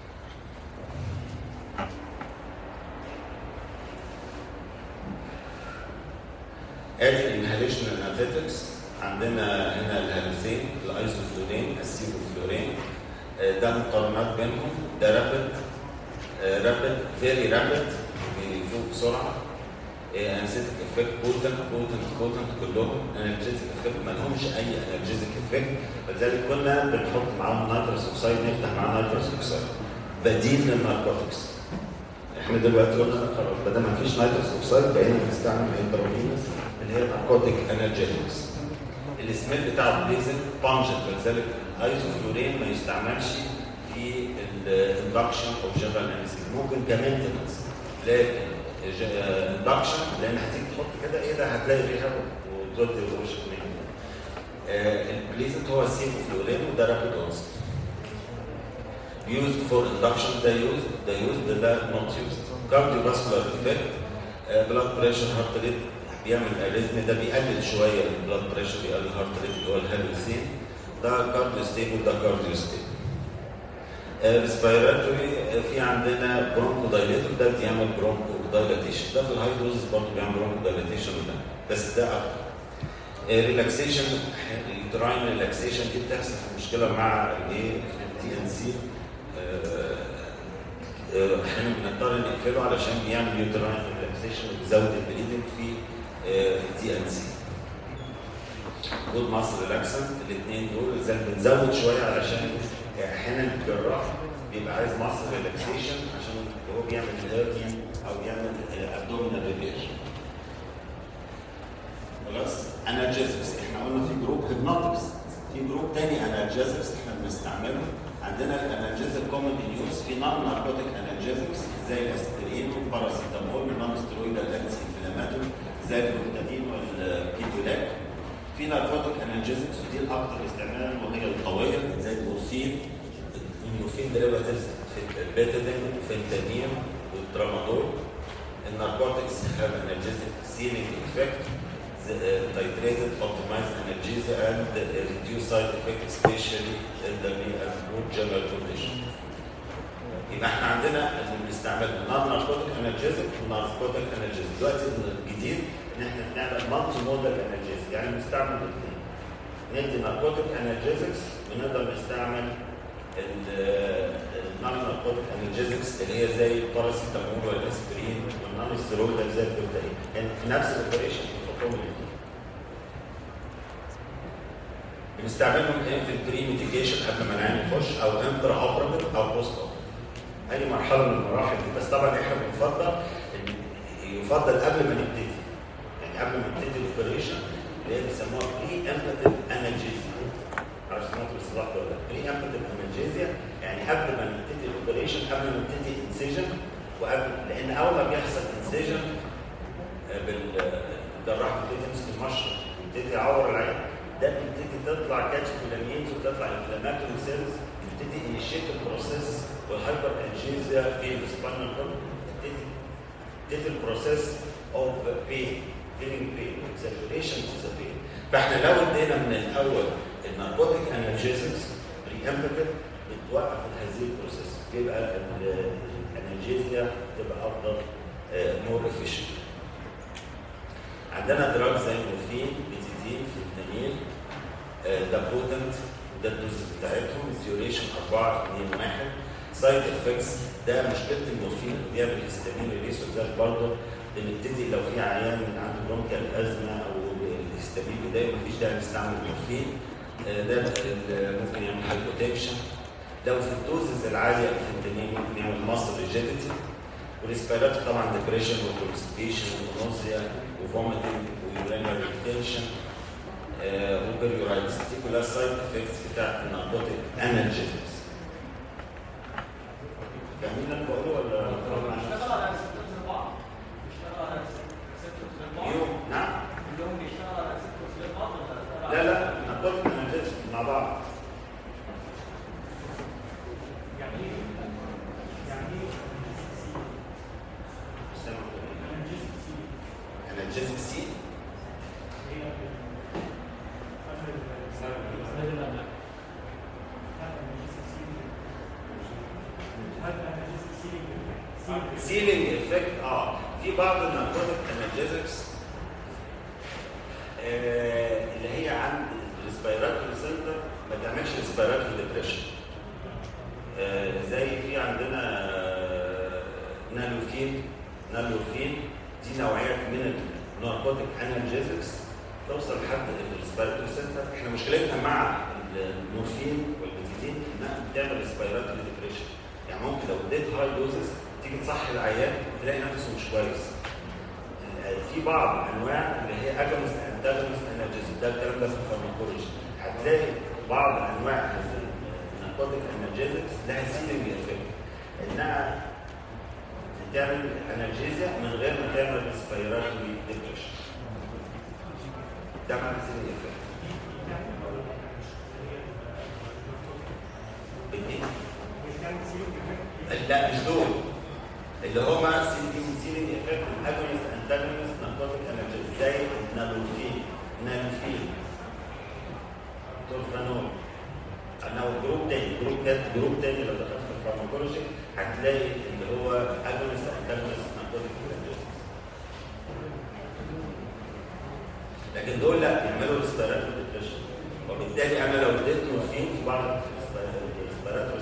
S1: ادي الانهاليشن اناليتكس عندنا هنا الهالوسين الايزوفلورين السيروفلورين ده مقارنات بينهم ده رابد رابد فيري رابد بيفوق بسرعه انستيك افكت بوتنت بوتنت بوتنت كلهم انرجيزك افكت ما لهمش اي انرجيزك افكت فلذلك كنا بنحط معاهم نيتروس اوكسايد نفتح معاه نيتروس اوكسايد بديل للناركوتكس احنا دلوقتي قلنا خلاص بدل ما فيش نيتروس اوكسايد بقينا بنستعمل انترافينوس اللي هي ناركوتيك انرجيتكس السميل بتاعه بليزن بانجنت ولذلك الايزوفلورين ما يستعملش في الاندكشن اوف جنرال انستيزيا ممكن كمينتنس لكن اندكشن لان هتيجي تحط كده ايه ده هتلاقي ريحه وتودي وشك منه البليزنت هو السيفوفلورين وده رابيد اونست used for induction ده used ده used ده not used cardiovascular effect blood pressure heart rate بيعمل اريزم ده بيقلل شويه البلاد بريشر بيقلل الهارت ريت اللي هو الهالوسين ده كارديو ستيبل ده كارديو ستيبل ريسبيراتوري في عندنا برونكو دايليتور ده بيعمل برونكو دايلاتيشن ده في الهاي دوزز برضه بيعمل برونكو دايلاتيشن ده بس ده اكتر ريلاكسيشن اليوتراين ريلاكسيشن دي بتحصل في مشكله مع الايه الدي ان سي احنا بنضطر نقفله علشان بيعمل يوتراين ريلاكسيشن وبيزود البليدنج في الدي ان سي جود ماسل ريلاكسنت الاثنين دول زي بنزود شويه علشان احيانا الجراح بيبقى عايز ماسل ريلاكسيشن عشان هو بيعمل هيرنيا او بيعمل ابدومينال ريبير خلاص انالجيزكس احنا قلنا في جروب هيبنوتكس في جروب تاني انالجيزكس احنا بنستعمله عندنا الانالجيزك كومن يوز في نون ناركوتيك انالجيزكس زي الاسبرين والباراسيتامول والنون ستيرويدال انتي انفلاماتوري زي الفلوكتادين والكيتولاك في ناركوتيك انالجيزكس ودي الاكثر استعمالا وهي القويه زي المورفين المورفين ديريفاتيفز في البيتادين والفنتانين والترامادول الناركوتكس have analgesic sealing effect the, uh, titrated optimized analgesia and uh, reduce side effect especially in the and good general condition يبقى احنا عندنا اللي بنستعمل نون ناركوتيك انالجيزك وناركوتيك انالجيزك دلوقتي الجديد ان احنا بنعمل مالتي مودال انالجيزك يعني بنستعمل الاثنين ندي ناركوتيك انالجيزكس ونقدر نستعمل النون ناركوتيك انالجيزكس اللي هي زي الباراسيتامول والاسبرين والنون ستيرويدال زي الفلوتاين يعني في نفس الاوبريشن بنحطهم الاثنين بنستعملهم ايه في البري ميتيجيشن قبل ما العين يخش او انترا اوبرابل او بوست اوبرابل اي مرحله من المراحل دي بس طبعا احنا بنفضل إن يفضل قبل ما نبتدي يعني قبل ما نبتدي الاوبريشن اللي هي بيسموها بري امباتيف انالجيزيا معرفش سمعت بالصلاح ولا لا بري امباتيف انالجيزيا يعني قبل ما نبتدي الاوبريشن قبل ما نبتدي انسيجن وقبل لان اول ما بيحصل انسيجن بالجراح بيبتدي يمسك المشرط بيبتدي يعور العين ده بيبتدي تطلع كاتشكولامينز وتطلع انفلاماتوري سيلز بتبتدي انيشيت البروسيس والهايبر انجيزيا في السباينال كورد تبتدي تبتدي البروسيس اوف بين فيلينج بين اكزاجريشن اوف ذا بين فاحنا لو ادينا من الاول الناركوتيك انالجيزكس بري امبتيف بتوقف هذه البروسيس بيبقى الانالجيزيا تبقى افضل مور افيشنت عندنا دراج زي المورفين بتدين فيتامين ده بوتنت ده الدوز بتاعتهم ديوريشن 4 2 1 سايد افكتس ده مشكله المورفين بيعمل هيستامين ريليس وذلك برضه بنبتدي لو في عيان عنده برونكيال ازمه او الهيستامين بيضايق مفيش داعي نستعمل المورفين ده ممكن يعمل هايبوتنشن لو في الدوزز العاليه الفنتانين ممكن يعمل ماسل ريجيديتي والريسبيرات طبعا ديبريشن وكونستيبيشن ونوزيا وفوميتنج ويورينال ريتنشن وبريورايتس دي كلها سايد افكتس بتاعت الناركوتيك انالجيزكس فاهمين اللي بقوله ولا
S3: بيشتغل على ريسبتورز لبعض بيشتغل على ريسبتورز لبعض
S1: يوم نعم
S3: اليوم بيشتغل على ريسبتورز لبعض ولا
S1: لا لا ناركوتيك انالجيزكس مع بعض
S3: يعني ايه يعني ايه
S1: انالجيزك سي سيلينج افكت اه في بعض الناركوتيك انالجيزكس آه اللي هي عند الريسبيراتوري سنتر ما تعملش ريسبيراتوري ديبريشن آه زي في عندنا آه نالوفين نالوفين دي نوعيه من الناركوتيك انالجيزكس توصل لحد الريسبيراتوري سنتر احنا مشكلتنا مع المورفين والبتيدين انها بتعمل ريسبيراتوري ديبريشن يعني ممكن لو اديت هاي دوزز تيجي تصحي العيان تلاقي نفسه مش كويس في بعض انواع اللي هي اجونست انتاجونست انالجيزم ده الكلام ده في الفارماكولوجي هتلاقي بعض انواع الناركوتيك انالجيزكس لها سيلينج افكت انها تعمل انالجيزيا من غير ما تعمل ريسبيراتوري ديبريشن ده معنى سيلينج افكت لا مش دول اللي هما سيلينج سيلينج افكت اجونست انتاجونست ناركوتيك انالجيزم زي النالوفين نالوفين دورفانول انا جروب تاني جروب تاني جروب تاني لو دخلت في الفارماكولوجي هتلاقي اللي هو اجونست انتاجونست ناركوتيك انالجيزم لكن دول لا بيعملوا ريسبيراتوري ديبريشن وبالتالي انا لو اديت مورفين في بعض الريسبيراتوري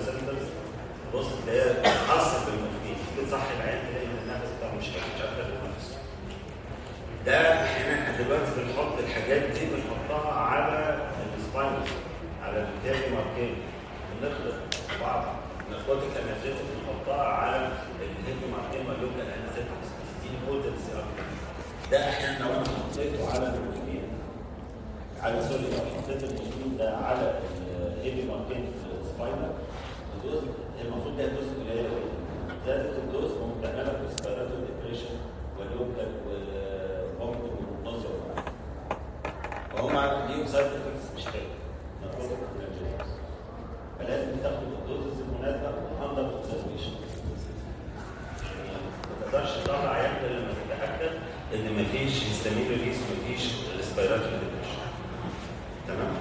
S1: تبص تلاقيها خاصه بالمورفين تيجي تصحي العيان تلاقي ان النفس بتاعه مش حلو مش عارف ياخد نفسه ده احيانا احنا دلوقتي بنحط الحاجات دي بنحطها على السباينال على التاني ماركين بنخلط بعض ناركوتيك انرجيتك بنحطها على الهيفي ماركين واللوكال انستيكس بتديني بوتنسي اكتر ده احيانا لو انا حطيته على المورفين على سوري لو حطيت المورفين ده على الهيفي ماركين في السباينال الدوز المفروض ده دوز قليله جدا زادت الدوز ممكن تعمل لك ريسبيراتوري ديبريشن ولوكال وفومتنج ونظر فهم ليهم سايد افكتس مش حلوه ناركوتيك انرجيتكس فلازم تاخد الدوزز المناسبه اندر اوبزرفيشن ما تقدرش تطلع عيان غير لما تتاكد ان مفيش هيستامين ريليس مفيش ريسبيراتوري ديبريشن تمام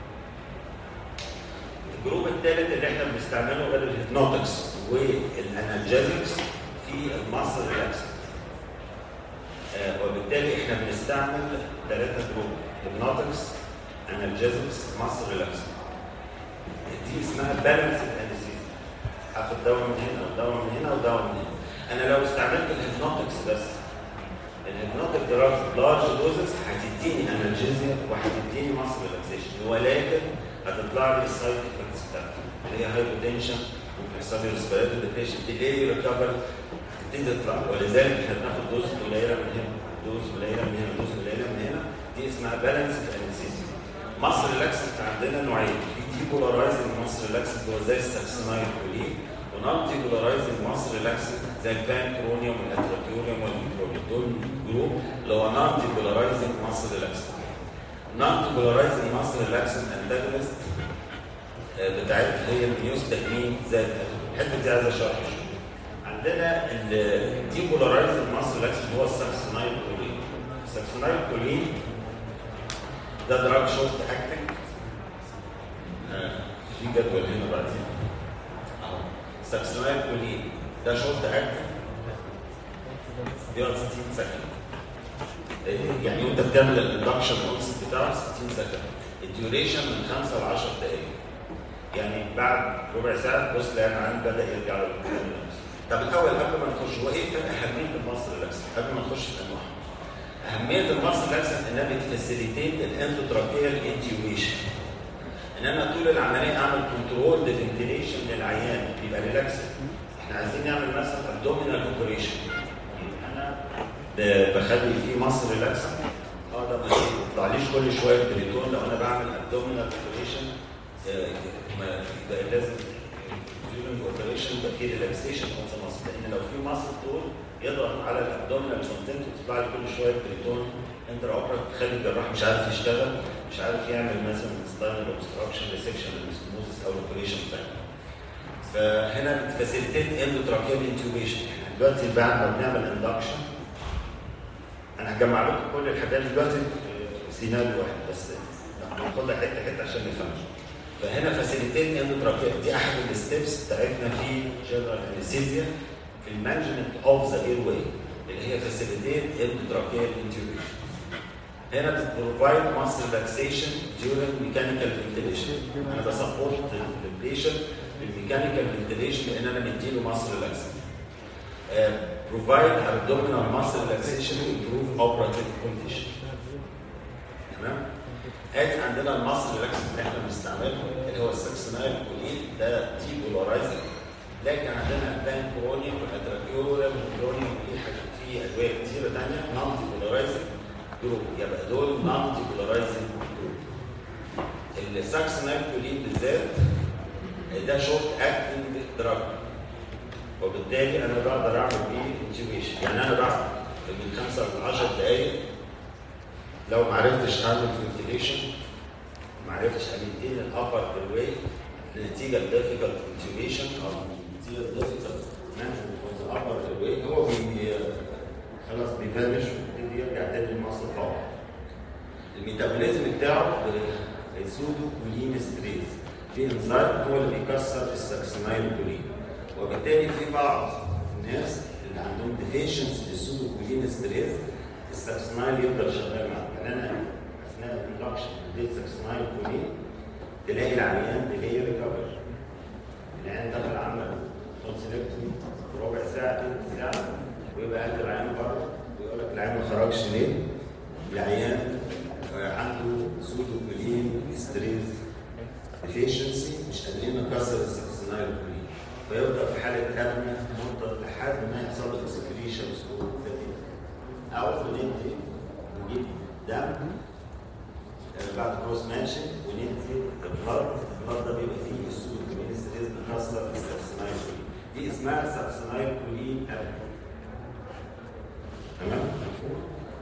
S1: الجروب الثالث اللي احنا بنستعمله غير الهيبنوتكس والانالجيزكس في المصل ريلاكس آه وبالتالي احنا بنستعمل ثلاثه جروب هيبنوتكس انالجيزكس مصل ريلاكس دي اسمها بالانس انستيزيا هاخد دواء من هنا ودواء من هنا ودواء من هنا انا لو استعملت الهيبنوتكس بس الهيبنوتيك دراجز لارج دوزز هتديني انالجيزيا وهتديني مصل ريلاكسيشن ولكن هتطلع لي السايد افكتس بتاعتها اللي هي هايبوتنشن ممكن يحصل لي ريسبيراتوري ديبريشن ديلي ريكفر تبتدي تطلع ولذلك احنا بناخد دوز قليله من هنا دوز قليله من هنا دوز قليله من هنا دي اسمها بالانس انستيزيا مصر ريلاكسنت عندنا نوعين في ديبولارايزنج مصر ريلاكسنت هو زي الساكسينايل كولين ونون ديبولارايزنج مصر ريلاكسنت زي البانكرونيوم والاتراكيوريوم والميكرونيوم دول جروب اللي هو نون ديبولارايزنج مصر ريلاكسنت نون ديبولارايزنج مصر ريلاكسنت انتاجونست بتاعتها هي الميوستامين زائد الحته دي عايزه شرح عندنا الديبولارايزنج مصر ريلاكسنت هو الساكسينايل كولين الساكسينايل كولين ده دراج شورت اكتنج في جدول هنا بعدين اهو ساكسينايل كولين ده شورت اكتنج بيقعد 60 سكند يعني وانت بتعمل الاندكشن اونست بتاعه 60 سكند الديوريشن من 5 ل 10 دقائق يعني بعد ربع ساعه بص لان العين بدا يرجع للنفس طب الاول قبل ما نخش هو ايه فرق اهميه المصل ريلاكسن قبل ما نخش في انواعها اهميه المصل ريلاكسن انها بتفاسيليتيت الاندوتراكيال انتيويشن ان انا طول العمليه اعمل كنترول فنتيليشن للعيان بيبقى ريلاكسن احنا عايزين نعمل مثلا ابدومينال اوبريشن انا بخلي فيه مصل ريلاكسن اه ده ما يطلعليش كل شويه بريتون لو انا بعمل ابدومينال اوبريشن يبقى لازم during operation يبقى في ريلاكسيشن اوف ذا ماسل لان لو في ماسل طول يضغط على الابدومينال كونتنت وتطلع لي كل شويه بريتون انتر اوبرا تخلي الجراح مش عارف يشتغل مش عارف يعمل مثلا ستاينال اوبستراكشن ريسكشن للستموزس او الاوبريشن بتاعه فهنا بتفاسيليتيت اندوتراكيال انتوبيشن احنا دلوقتي بعد ما بنعمل اندكشن انا هجمع لكم كل الحاجات دلوقتي في سيناريو واحد بس هناخدها حته حته عشان نفهمها فهنا فاسيليتيت اندوتراكيال دي احد الستبس بتاعتنا في جنرال انستيزيا في المانجمنت اوف ذا اير واي اللي هي فاسيليتيت اندوتراكيال انتوبيشن هنا بتبروفايد ماس ريلاكسيشن during ميكانيكال فنتيليشن انا بسبورت البيشنت بالميكانيكال فنتيليشن لان انا مديله ماس ريلاكسيشن بروفايد abdominal muscle relaxation to improve operative condition تمام ادي عندنا المصل ريلاكس اللي احنا بنستعمله اللي هو السكسنايل كولين ده ديبولارايزنج لكن عندنا البانكرونيوم والاتراكيوريوم والكرونيوم في حاجات في ادويه كتيره ثانيه نون ديبولارايزنج جروب يبقى دول نون ديبولارايزنج جروب السكسنايل كولين بالذات ده شورت اكتنج دراج وبالتالي انا بقدر اعمل بيه انتوبيشن يعني انا بعد من 5 ل 10 دقائق لو ما عرفتش اعمل فنتيليشن ما عرفتش امدين الابر الواي نتيجه لديفيكالت فنتيليشن او نتيجه لديفيكالت مانجمنت اوف ذا ابر الواي هو بي خلاص بيفنش ويبتدي يرجع تاني للمصل بتاعه الميتابوليزم بتاعه سودو كولين ستريز في انزيم هو اللي بيكسر الساكسينايل كولين وبالتالي في بعض الناس اللي عندهم ديفيشنس للسودو كولين ستريز الساكسنايل يفضل شغال معاك يعني انا اثناء الاندكشن اديت ساكسنايل كولين تلاقي العيان تلاقي ريكفر العيان دخل عمل تونسيلكتومي في ربع ساعه تلت ساعه ويبقى قلب العيان بره ويقول لك العيان ما خرجش ليه؟ العيان آه، عنده سودو كولين ستريس ديفيشنسي مش قادرين نكسر السكسنايل كولين فيبدا في حاله هرمه مده لحد ما يحصل له اكسكريشن سلوك او بندي نجيب دم آه، بعد كروس ماتشنج وندي بلاد البلاد ده بيبقى فيه السودو كولين ستريس بيكسر السكسنايل كولين دي اسمها سكسنايل كولين ابل تمام مفهوم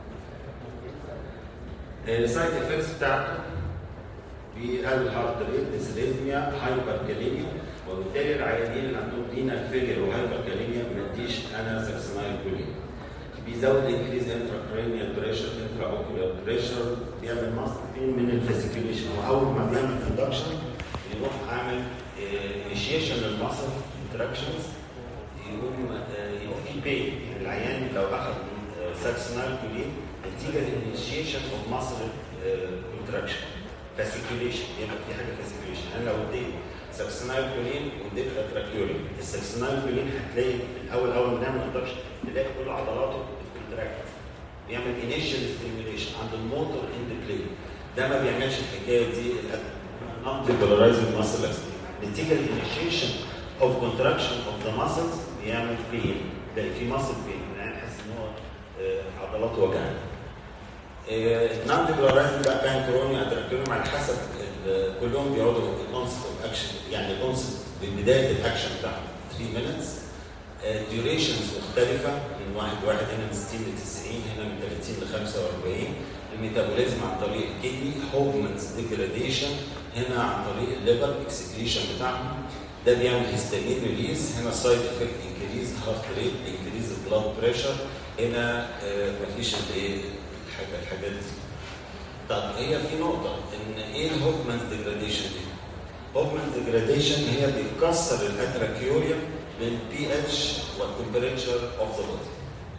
S1: السايد افكتس بتاعته بيقلل الهارت ريت ديسريزميا هايبر كاليميا وبالتالي العيانين اللي عندهم رينال فيلير وهايبر كاليميا ما اديش انا ساكسنايل كولين بيزود انكريز انترا كرينيال بريشر انترا اوكيولار بريشر بيعمل ماسك من الفيسيكيوليشن واول ما بيعمل اندكشن يروح عامل انيشيشن للماسل انتراكشنز يقوم آه، يبقى في بين يعني العيان لو اخذ ساكسنايل كولين نتيجه للانيشيشن اوف ماسل كونتراكشن فاسيكيوليشن يبقى في حاجه فاسيكيوليشن انا لو اديت ساكسنايل كولين واديت اتراكيورين الساكسنايل كولين هتلاقي في الاول اول ما نعمل اندكشن تلاقي كل عضلاته بتكونتراكت بيعمل انيشال ستيميوليشن عند الموتور اند بلاي ده ما بيعملش الحكايه دي نون ديبولارايزنج ماسل نتيجه للانيشيشن اوف كونتراكشن اوف ذا ماسلز بيعمل بين تلاقي في ماسل بين يعني حاسس ان هو آه، عضلاته وجعانه نون ديبولارايزنج بقى كان كروني اتراكيوريوم على حسب ال- كلهم بيقعدوا الكونسبت اوف اكشن يعني الكونسبت ببدايه الاكشن بتاعهم 3 minutes ديوريشنز مختلفة من واحد واحد هنا من 60 ل 90 هنا من 30 ل 45 الميتابوليزم عن طريق الكدني هوجمنز ديجراديشن هنا عن طريق الليفر اكسكريشن بتاعهم ده بيعمل هيستامين ريليز هنا سايد افكت انكريز هارت ريت انكريز بلاد بريشر هنا آه، مفيش الايه الحاجة- الحاجات دي طب هي في نقطة إن إيه الهوفمانز ديجراديشن دي؟ هوفمانز ديجراديشن هي بتكسر الاتراكيوريوم بالبي اتش والتمبريتشر اوف ذا بودي.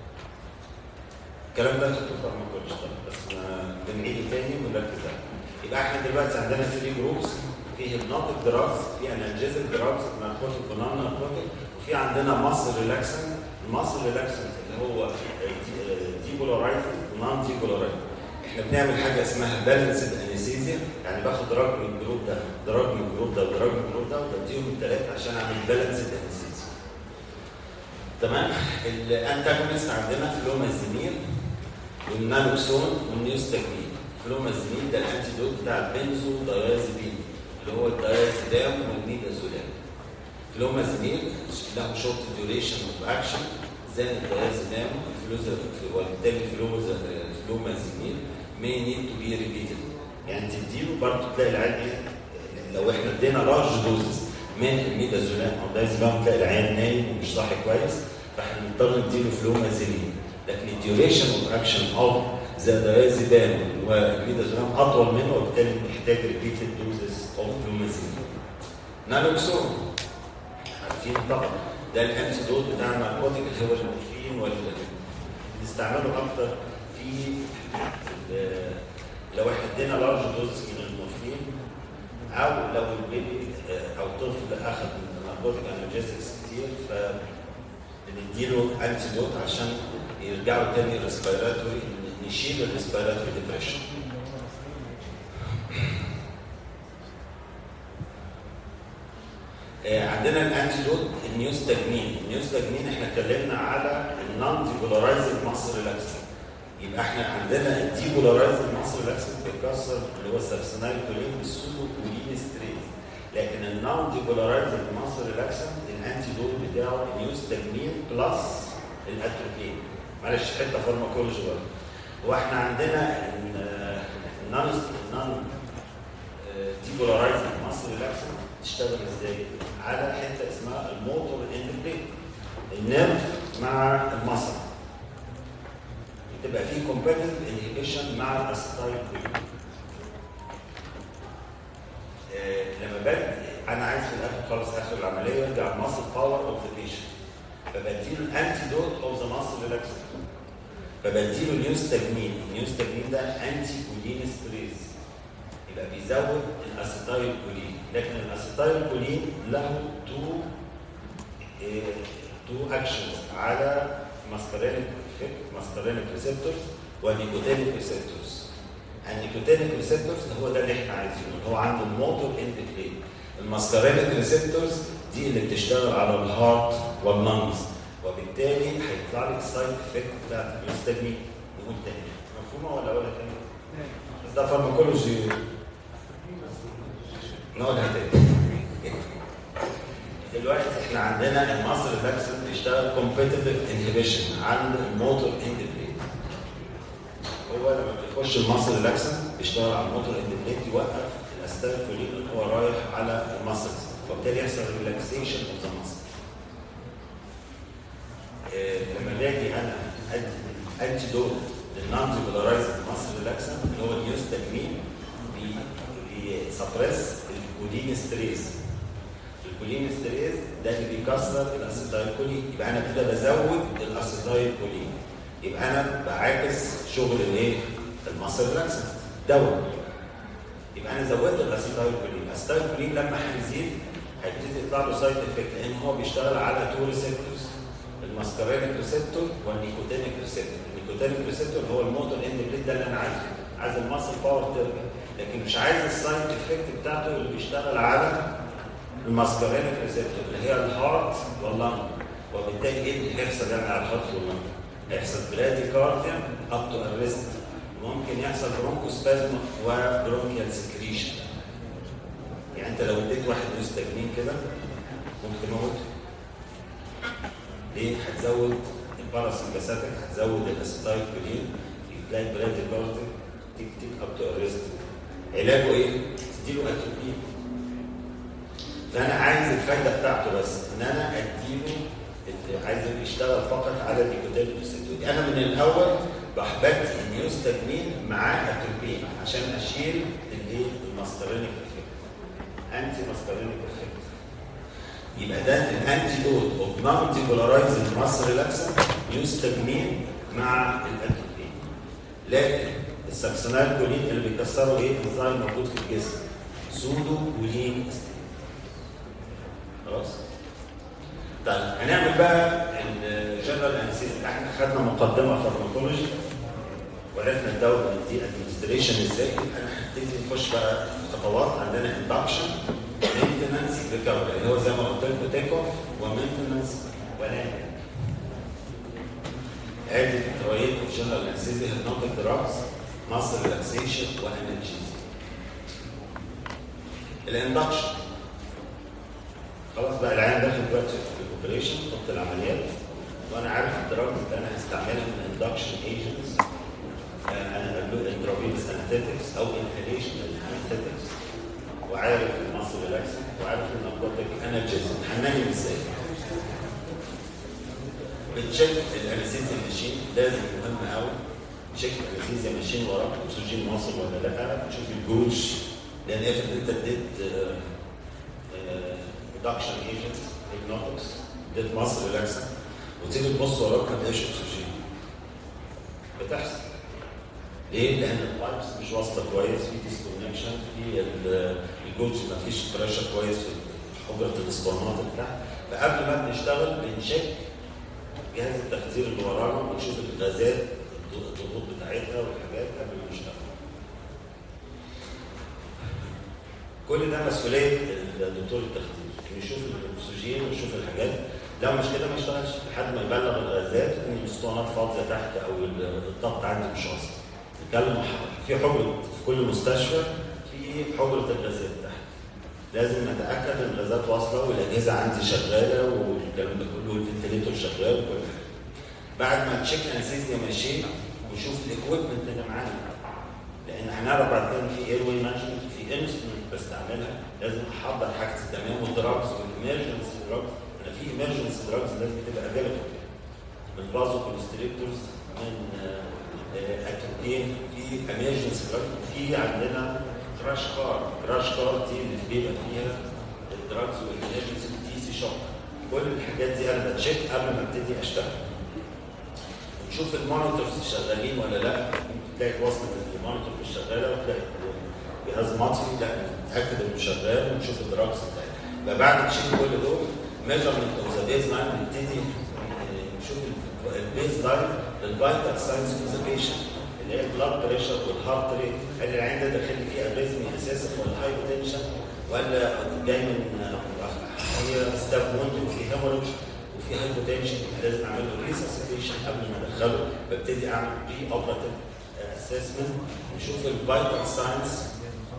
S1: الكلام ده خدته في فارماكولوجي طبعا بس ما بنعيده تاني ونركز عليه. يبقى احنا دلوقتي عندنا 3 جروبس في هيبنوتيك دراجز في انالجيزك دراجز ناركوتيك ونون ناركوتيك وفي عندنا ماسل ريلاكسنت الماسل ريلاكسنت اللي هو ديبولارايزنج ونون ديبولارايزنج احنا بنعمل حاجه اسمها بالانسد انستيزيا يعني باخد دراج من الجروب ده دراج من الجروب ده ودراج من الجروب ده وبديهم الثلاثه عشان اعمل بالانسد انستيزيا تمام الانتاجونست عندنا فلومازينين والنالوكسون والنيوستاجمين فلومازينين ده الانتيدوت بتاع البنزو دايازيبين اللي هو الدايازيدام والميدازولام فلومازينين له شورت ديوريشن اوف اكشن زي الدايازيدام الفلوزا وبالتالي الفلوزا الفلومازينين may need to be repeated يعني تديله برضه تلاقي العيان ايه لو احنا ادينا لارج دوزز من الميدازولام او دايزيبام تلاقي العيان نايم ومش صاحي كويس فاحنا بنضطر نديله فلومازينين لكن الديوريشن اوف اكشن اوف ذا دايزيبام والميدازولام اطول منه وبالتالي بنحتاج ريبيتد دوزز اوف فلومازينين نالوكسون عارفين طبعا ده الانتيدوت بتاع الناركوتيك اللي هو المورفين وال بنستعمله اكتر في ال- لو احنا ادينا لارج دوزز من المورفين او لو البيبي آه، او طفل اخذ ناركوتيك انرجيزكس كتير ف بنديله انتيدوت عشان يرجعوا تاني ريسبيراتوري نشيل الريسبيراتوري ديبريشن آه، عندنا الانتيدوت النيوستاجمين النيوستاجمين احنا اتكلمنا على النون ديبولارايزنج ماسل ريلاكسنج يبقى احنا عندنا الديبولارايزنج ماسل ريلاكسنج بيكسر اللي هو السبسنايل كولين بالسودو كولين ستريز لكن النون ديبولارايزنج ماسل ريلاكسنج الانتيدوت بتاعه النيوستاجمين بلس الاتروبين معلش حته فارماكولوجي برضه هو احنا عندنا النون النون ديبولارايزنج ماسل ريلاكسنج تشتغل ازاي؟ على حته اسمها الموتور اندبليت النيرف مع المصل بتبقى فيه كومباتيتيف انهبيشن مع الاسيتايل آه لما بدي انا عايز في الاخر خالص اخر العمليه يرجع الماسل باور اوف ذا بيشنت فبديله الانتيدوت اوف ذا ماسل ريلاكسنج فبديله نيوستاجمين النيوستاجمين ده انتي كولين ستريز يبقى بيزود الاسيتايل كولين لكن الاسيتايل كولين له تو تو اكشنز على ماسكارينيك افكت ماسكارينيك ريسبتورز ونيكوتينيك ريسبتورز النيكوتينيك ريسبتورز هو ده اللي احنا عايزينه اللي هو عند الموتور اندكليت الماسكارينيك ريسبتورز دي اللي بتشتغل على الهارت واللنجز وبالتالي هيطلع لك السايد افكت بتاعت الهيستامين نقول تاني مفهومه ولا ولا تاني؟ بس ده فارماكولوجي نقولها تاني دلوقتي احنا عندنا المصر فاكسن بيشتغل كومبيتيتيف انهبيشن عند الموتور اندبليت هو لما بيخش المصر فاكسن بيشتغل على الموتور اندبليت يوقف الاستالكولين اللي هو رايح على المسلز وبالتالي يحصل ريلاكسيشن اوف ذا مسل لما باجي انا ادي انتيدوت للنون ديبولارايزد مصر ريلاكسن اللي هو النيوستامين بيسبريس الكولين ستريس الكولين ستريس ده اللي بيكسر الاسيتايل كولين يبقى انا كده بزود الاسيتايل كولين يبقى انا بعاكس شغل الايه؟ المصل ريلاكسن دواء يبقى انا زودت الاسيتايل كولين الاسيتايل كولين لما هيزيد هيبتدي يطلع له سايد افكت لان هو بيشتغل على تو ريسبتورز الماسكارينيك ريسبتور والنيكوتينيك ريسبتور النيكوتينيك ريسبتور هو الموتور اند ده اللي انا عايزه عايز الماسل باور ترجع لكن مش عايز السايد افكت بتاعته اللي بيشتغل على الماسكارينيك ريسبتور اللي هي الهارت واللنج وبالتالي ايه اللي هيحصل يعني على الهارت واللنج؟ هيحصل برادي كارديا اب تو ارست ممكن يحصل برونكوسبازم وبرونكيال سكريشن يعني انت لو اديت واحد مستجنين كده ممكن تموت ليه؟ هتزود الباراسمباثيك هتزود الاسيتايل كولين تلاقي برادي كارديا تيك تيك اب تو ارست علاجه ايه؟ تديله اتروبين فانا عايز الفايده بتاعته بس ان انا اديله عايزه يشتغل فقط على النيكوتين ريسبتور انا من الاول بحبت النيوستامين معاه اتروبين عشان اشيل الايه الماسترينيك افكت انتي ماسترينيك افكت يبقى ده الانتيدوت اوف نون ديبولارايزنج ماس ريلاكسن نيوستامين مع الاتروبين لكن السكسنال كولين اللي بيكسروا ايه انزيم موجود في الجسم سودو كولين خلاص طيب هنعمل بقى الجنرال انستيزيا احنا خدنا مقدمه فارماكولوجي وعرفنا الدواء دي ادمنستريشن ازاي انا هنبتدي نخش بقى خطوات عندنا اندكشن مينتننس ريكفري اللي هو زي ما قلت لكم تيك اوف ومينتننس ونام ادي الترايد اوف جنرال انستيزيا هيبنوتيك دراجز ماسل ريلاكسيشن وانالجيزيا الاندكشن خلاص بقى العيان داخل دلوقتي في الاوبريشن خط العمليات وانا عارف الدراجز اللي انا هستعملها من اندكشن ايجنتس انا انترافينس انستيتكس او انهاليشن انستيتكس وعارف المصل ريلاكسن وعارف الناركوتيك انالجيزم هننام ازاي؟ بتشيك الانستيزيا ماشين لازم مهم قوي تشيك الانستيزيا ماشين وراك الاكسجين واصل ولا لا تشوف الجوج لان افرض انت اديت ريدكشن ايجنت هيبنوتكس اديت مصر ريلاكسن وتيجي تبص وراك ما تلاقيش اكسجين بتحصل ليه؟ لان البايبس مش واصله كويس في ديسكونكشن في الجوج ما فيش بريشر كويس في حجره الاسطوانات بتاعها فقبل ما بنشتغل بنشيك جهاز التخدير اللي ورانا ونشوف الغازات الضغوط بتاعتها والحاجات قبل ما نشتغل. كل ده مسؤوليه الدكتور التخدير يشوف الاكسجين ويشوف الحاجات لو مش كده ما يشتغلش لحد ما يبلغ الغازات ان الاسطوانات فاضيه تحت او الضغط عندي مش واصل. نتكلم في حجره في كل مستشفى في حجره الغازات تحت. لازم نتاكد ان الغازات واصله والاجهزه عندي شغاله والكلام ده كله والفنتليتور شغال وكل حاجه. بعد ما تشيك انستيزيا ماشين ونشوف الاكويبمنت اللي معانا لان هنعرف بعد كده في اير واي مانجمنت في انسترومنت بستعملها لازم احضر حاجتي تمام والدراجز والامرجنسي دراجز انا في امرجنسي دراجز لازم تبقى افيلبل من فازو كونستريكتورز من اتروبين في امرجنسي دراجز في عندنا كراش كار كراش كار دي اللي بيبقى فيها الدراجز والامرجنسي تي سي شوك كل الحاجات دي انا بتشيك قبل ما ابتدي اشتغل نشوف المونيتورز شغالين ولا لا تلاقي وصلت المونيتور مش شغاله وتلاقي الجهاز مطفي لا نتاكد انه شغال ونشوف الدراجز بتاعتها فبعد تشيك كل دول ميجرمنت اوف ذا بيز لاين نبتدي آه، نشوف البيز لاين للفايتال ساينس اوف ذا بيشنت اللي هي البلاد بريشر والهارت ريت هل العين ده داخل فيه اريزمي اساسا ولا هايبوتنشن ولا جاي من آه، هي ستاب ووند وفي هيموريدج وفي هايبوتنشن لازم اعمل له ريسسيتيشن قبل ما ادخله ببتدي اعمل بري اوبراتيف اسسمنت نشوف الفايتال ساينس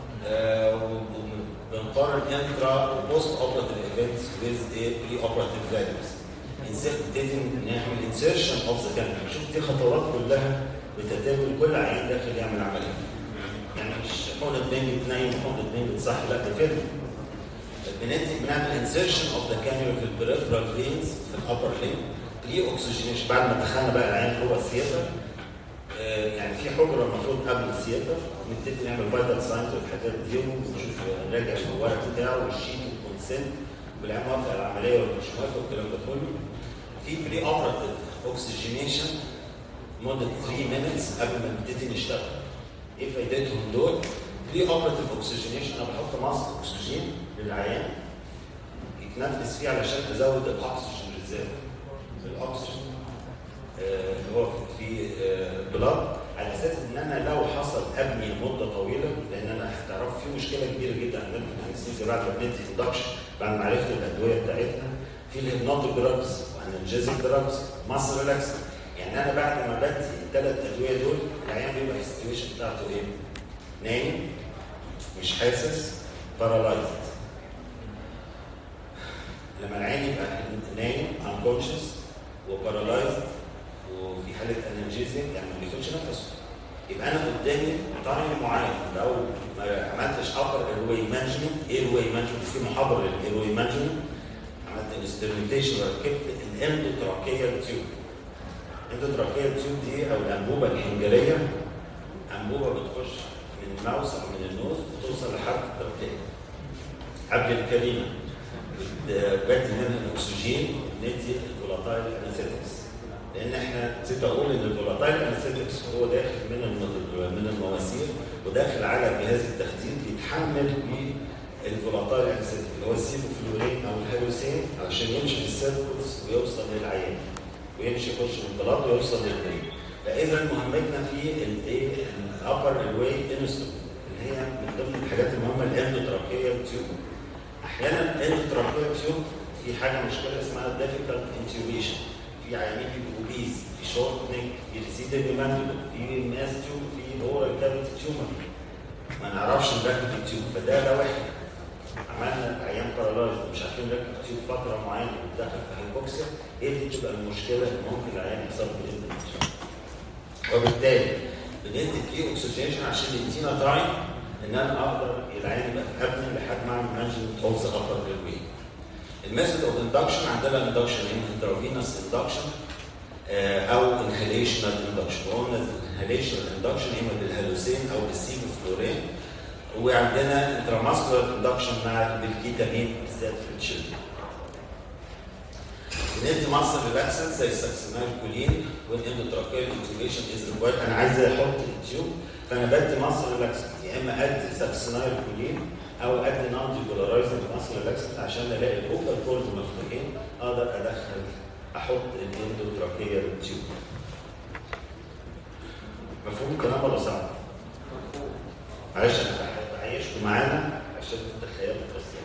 S1: بنقارن انترا وبوست اوبراتيف ايفنتس ويز ايه بري اوبراتيف فاليوز نبتدي نعمل انسيرشن اوف ذا كانال نشوف دي خطوات كلها بتتم كل عيان داخل يعمل عمليه يعني مش حقنه دم بتنيم وحقنه دم بتصحي لا ده فيلم بننتج بنعمل انسيرشن اوف ذا كانيولا في البريفرال فينز في الابر لين بري اوكسجينيشن بعد ما دخلنا بقى العين جوه السياتر آه، يعني في حجره المفروض قبل السياتر نبتدي نعمل فايتال ساينز والحاجات دي ونشوف نراجع الورق بتاعه والشيت والكونسنت والعين موافق على العمليه ولا مش موافق والكلام ده كله في بري اوبراتيف اوكسجينيشن مده 3 مينتس قبل ما نبتدي نشتغل ايه فايدتهم دول؟ بري اوبراتيف اوكسجينيشن انا بحط ماسك اكسجين للعيان يتنفس فيه علشان ازود الاكسجين ريزيرف الاكسجين آه، اللي هو في بلاد على اساس ان انا لو حصل ابني لمده طويله لان انا هتعرف في مشكله كبيره جدا عندنا في الانستيزيا بعد ما بندي اندكشن بعد ما عرفنا الادويه بتاعتنا في الهيبنوتيك دراجز وانالجيزيك دراجز ماسل ريلاكس يعني انا بعد ما بدي الثلاث ادويه دول العيان بيبقى في السيتويشن بتاعته ايه؟ نايم مش حاسس بارالايزد لما العين يبقى نايم انكونشس وبارالايزد وفي حاله انرجيزيا يعني ما بياخدش نفسه يبقى انا قدامي تايم معين لو ما عملتش ابر ايرواي مانجمنت ايرواي مانجمنت في محاضره للايرواي مانجمنت عملت انسترمنتيشن وركبت الاندوتراكيه تيوب الاندوتراكيه تيوب دي او الانبوبه الحنجريه انبوبه بتخش من الماوس او من النوز بتوصل لحد التركيه قبل الكلمه بدي منها الاكسجين ندي الفولاتايل انستيكس لان احنا نسيت اقول ان الفولاتايل انستيكس هو داخل من الم- من المواسير وداخل على جهاز التخدير بيتحمل بالفولاتايل انستيكس اللي هو السيبوفلورين او الهيروسين عشان يمشي في السيركلز ويوصل للعيان ويمشي يخش من البلاط ويوصل للبرين فاذا مهمتنا في الايه الابر الواي انسترومنت اللي هي من ضمن الحاجات المهمه الاندوتراكيه تيوب احيانا الاندوتراكيه تيوب في حاجه مشكله اسمها difficult intubation في عيانين بيبقوا بيز في شورت نيك في ريسيدر ماندل في ماس تيوب في اورال كافيتي تيومر ما نعرفش نركب التيوب فده ده واحد عملنا عيان بارالايز مش عارفين نركب التيوب فتره معينه ودخل في هايبوكسيا هي دي بتبقى المشكله اللي ممكن العيان يحصل له الاندوتراكيه وبالتالي بندي بري اوكسجينيشن عشان يدينا تايم ان انا اقدر العين يبقى في ابني لحد ما اعمل مانجمنت اوف ذا ابر ايرواي. الميثود اوف اندكشن عندنا الاندكشن اما انترافينوس اندكشن او انهاليشنال اندكشن وقلنا الانهاليشنال اندكشن اما بالهالوسين او بالسيبوفلورين وعندنا انتراماسكولار اندكشن مع بالكيتامين بالذات في التشيلدرن. بندي مصر ريلاكسنت زي السكسينال كولين والاندوتراكيال انتوبيشن از ريكوايرد انا عايز احط التيوب فانا بدي مصر ريلاكسنت يا اما ادي سكسينال كولين او ادي نون ديبولارايزنج مصر ريلاكسنت عشان الاقي الفوكال كورد مفتوحين اقدر ادخل احط الاندوتراكيال تيوب مفهوم الكلام ولا صعب؟ معلش انا بعيشكم معانا عشان تتخيلوا القصه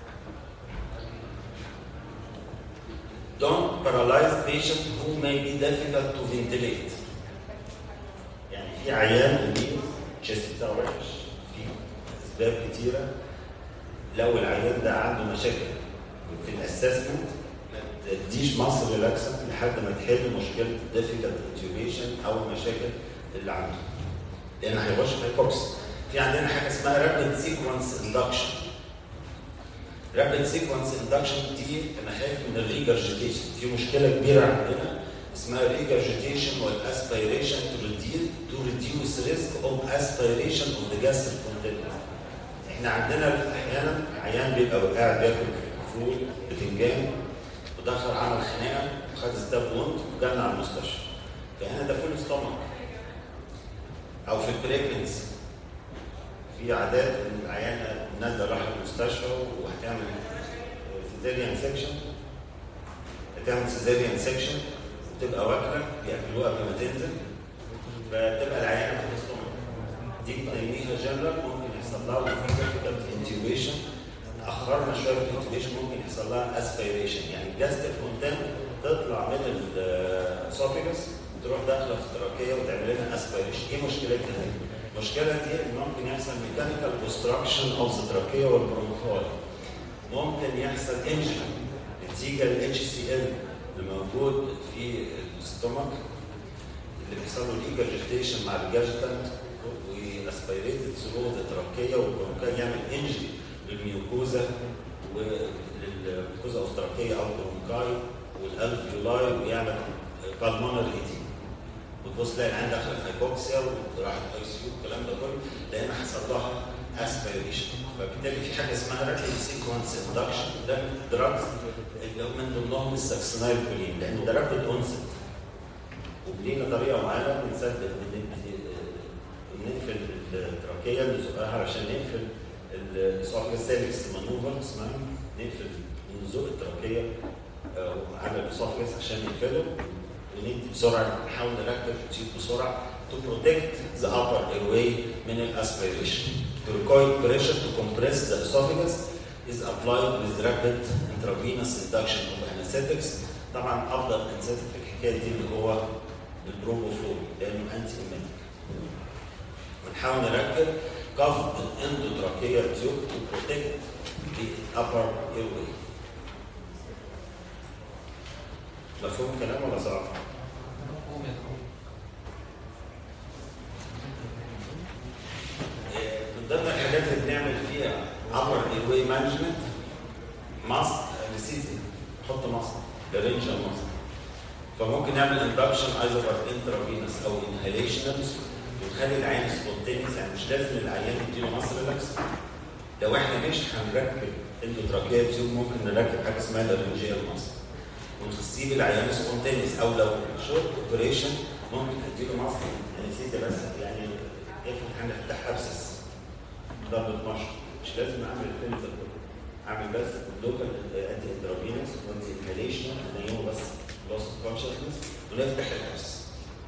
S1: Don't paralyze patient who may be difficult to ventilate. يعني في عيان ومين تشيست بتاعه وحش في اسباب كتيره لو العيان ده عنده مشاكل في الاسسمنت ما تديش مصر ريلاكسنت لحد ما تحل مشكله difficult intubation او المشاكل اللي عنده لان هيخش في هيبوكسي في عندنا حاجه اسمها رابيد سيكونس اندكشن رابيد سيكونس اندكشن دي انا خايف من الريجرجيتيشن في مشكله كبيره عندنا اسمها ريجرجيتيشن والاسبيريشن تو ريديوس تو ريديوس ريسك اوف اسبيريشن اوف ذا جاستريك كونتنت احنا عندنا احيانا عيان بيبقى قاعد بياكل فول بتنجان ودخل عمل خناقه وخد ستاب وونت وجالنا على المستشفى فهنا ده فول ستومك او في البريجننسي في عادات ان العيانه نازله رايحه المستشفى وهتعمل سيزيريان سيكشن بتعمل سيزاريان سيكشن وتبقى واكله بياكلوها قبل ما تنزل فتبقى العيانه في الاستومك تيجي تنميها جنرال ممكن يحصل لها وفي انتيوبيشن اخرنا شويه في الانتيوبيشن ممكن يحصل لها اسبيريشن يعني الجاستيك كونتنت تطلع من الاسوفيجس وتروح داخله في التراكيه وتعمل لنا اسبيريشن ايه مشكلتها دي؟ المشكله دي ان ممكن يحصل ميكانيكال اوبستراكشن اوف ذا تراكيه والبرونكول ممكن يحصل انجري نتيجه الاتش سي ال اللي موجود في الاستومك اللي بيحصل له الايجرجيتيشن مع الجاجتنت واسبيريتد ثرو ذا تراكيه والبرونكال يعمل انجري للميوكوزا وللميوكوزا اوف تراكيه او برونكاي والالفيولاي ويعمل بالمونر ايديم وتبص تلاقي العين داخله في هايبوكسيا وراحت اي سي يو الكلام ده كله لان حصل لها اسبيريشن فبالتالي في حاجه اسمها رابيد سيكونس اندكشن ده من الدراجز اللي هم من ضمنهم الساكسينايل كولين لانه ده رابيد اونست ولينا طريقه معينه بنثبت بنقفل التراكيه نزقها علشان نقفل الاسوفاجس سيلكس مانوفر اسمها نقفل نزق التراكيه على الاسوفاجس عشان نقفله وندي بسرعه نحاول نركب التيوب بسرعه to protect the upper airway من الاسبيريشن. To record pressure to compress the esophagus is applied with rapid intravenous induction of anesthetics. طبعا افضل anesthetic في الحكايه دي اللي هو البروموفلور لانه انتي ايميتيك. ونحاول نركب كف الاندوتراكيال تيوب to protect the upper airway. مفهوم الكلام ولا صعب؟ من ضمن الحاجات اللي بنعمل فيها عبر الايرواي مانجمنت ماسك ريسيزنج نحط ماسك لارنجال ماسك فممكن نعمل اندكشن ايزوبر انترافينوس او انهاليشنال ونخلي العين سبونتينيوس يعني مش لازم العيان يديله مصر ريلاكس لو احنا مش هنركب اندوتراكيال تيوب ممكن نركب حاجه اسمها لارنجيال ماسك ونسيب العيان سبونتينيوس او لو شورت اوبريشن ممكن اديله ماسك انستيزيا بس يعني افرض هنفتح ابسس ضرب 12 مش لازم اعمل الفيلم ده كله اعمل بس لوكال انتي انترافينوس وانتي انهاليشن نيمه بس لوس كونشسنس ونفتح الابسس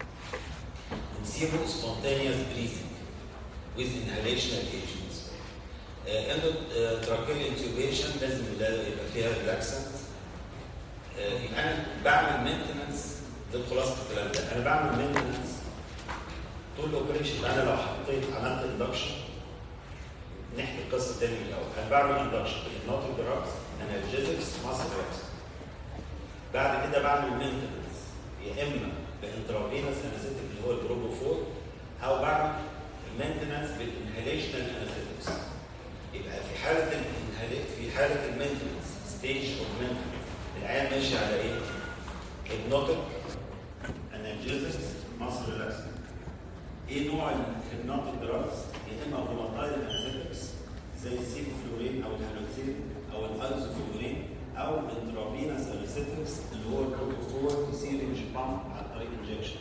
S1: نسيبه سبونتينيوس بريزنج with inhalational agents. اندوتراكيال انتوبيشن لازم يبقى فيها ريلاكسنت يبقى انا بعمل مينتنس ده خلاصه الكلام ده انا بعمل مينتنس طول الاوبريشن انا لو حطيت عملت اندكشن نحكي القصه تاني من الاول انا بعمل اندكشن بالنوتري دراجز انرجيزكس ماسل دراجز بعد كده بعمل مينتنس يا اما بانترافينوس انستيك اللي هو البروبوفور او بعمل مينتنس بالانهاليشنال انستيكس يبقى في حاله الانهالي في حاله المينتنس ستيج اوف مينتنس العيان ماشي على ايه؟ هيبنوتيك انرجيزكس ماسل ريلاكسنج ايه نوع الهيبنوتيك دراجز؟ يا اما فولاتايل انستيكس زي السيفوفلورين او الهالوثين او الايزوفلورين او انترافينوس انستيكس اللي هو البروتوفور في سيرنج بامب عن طريق انجكشن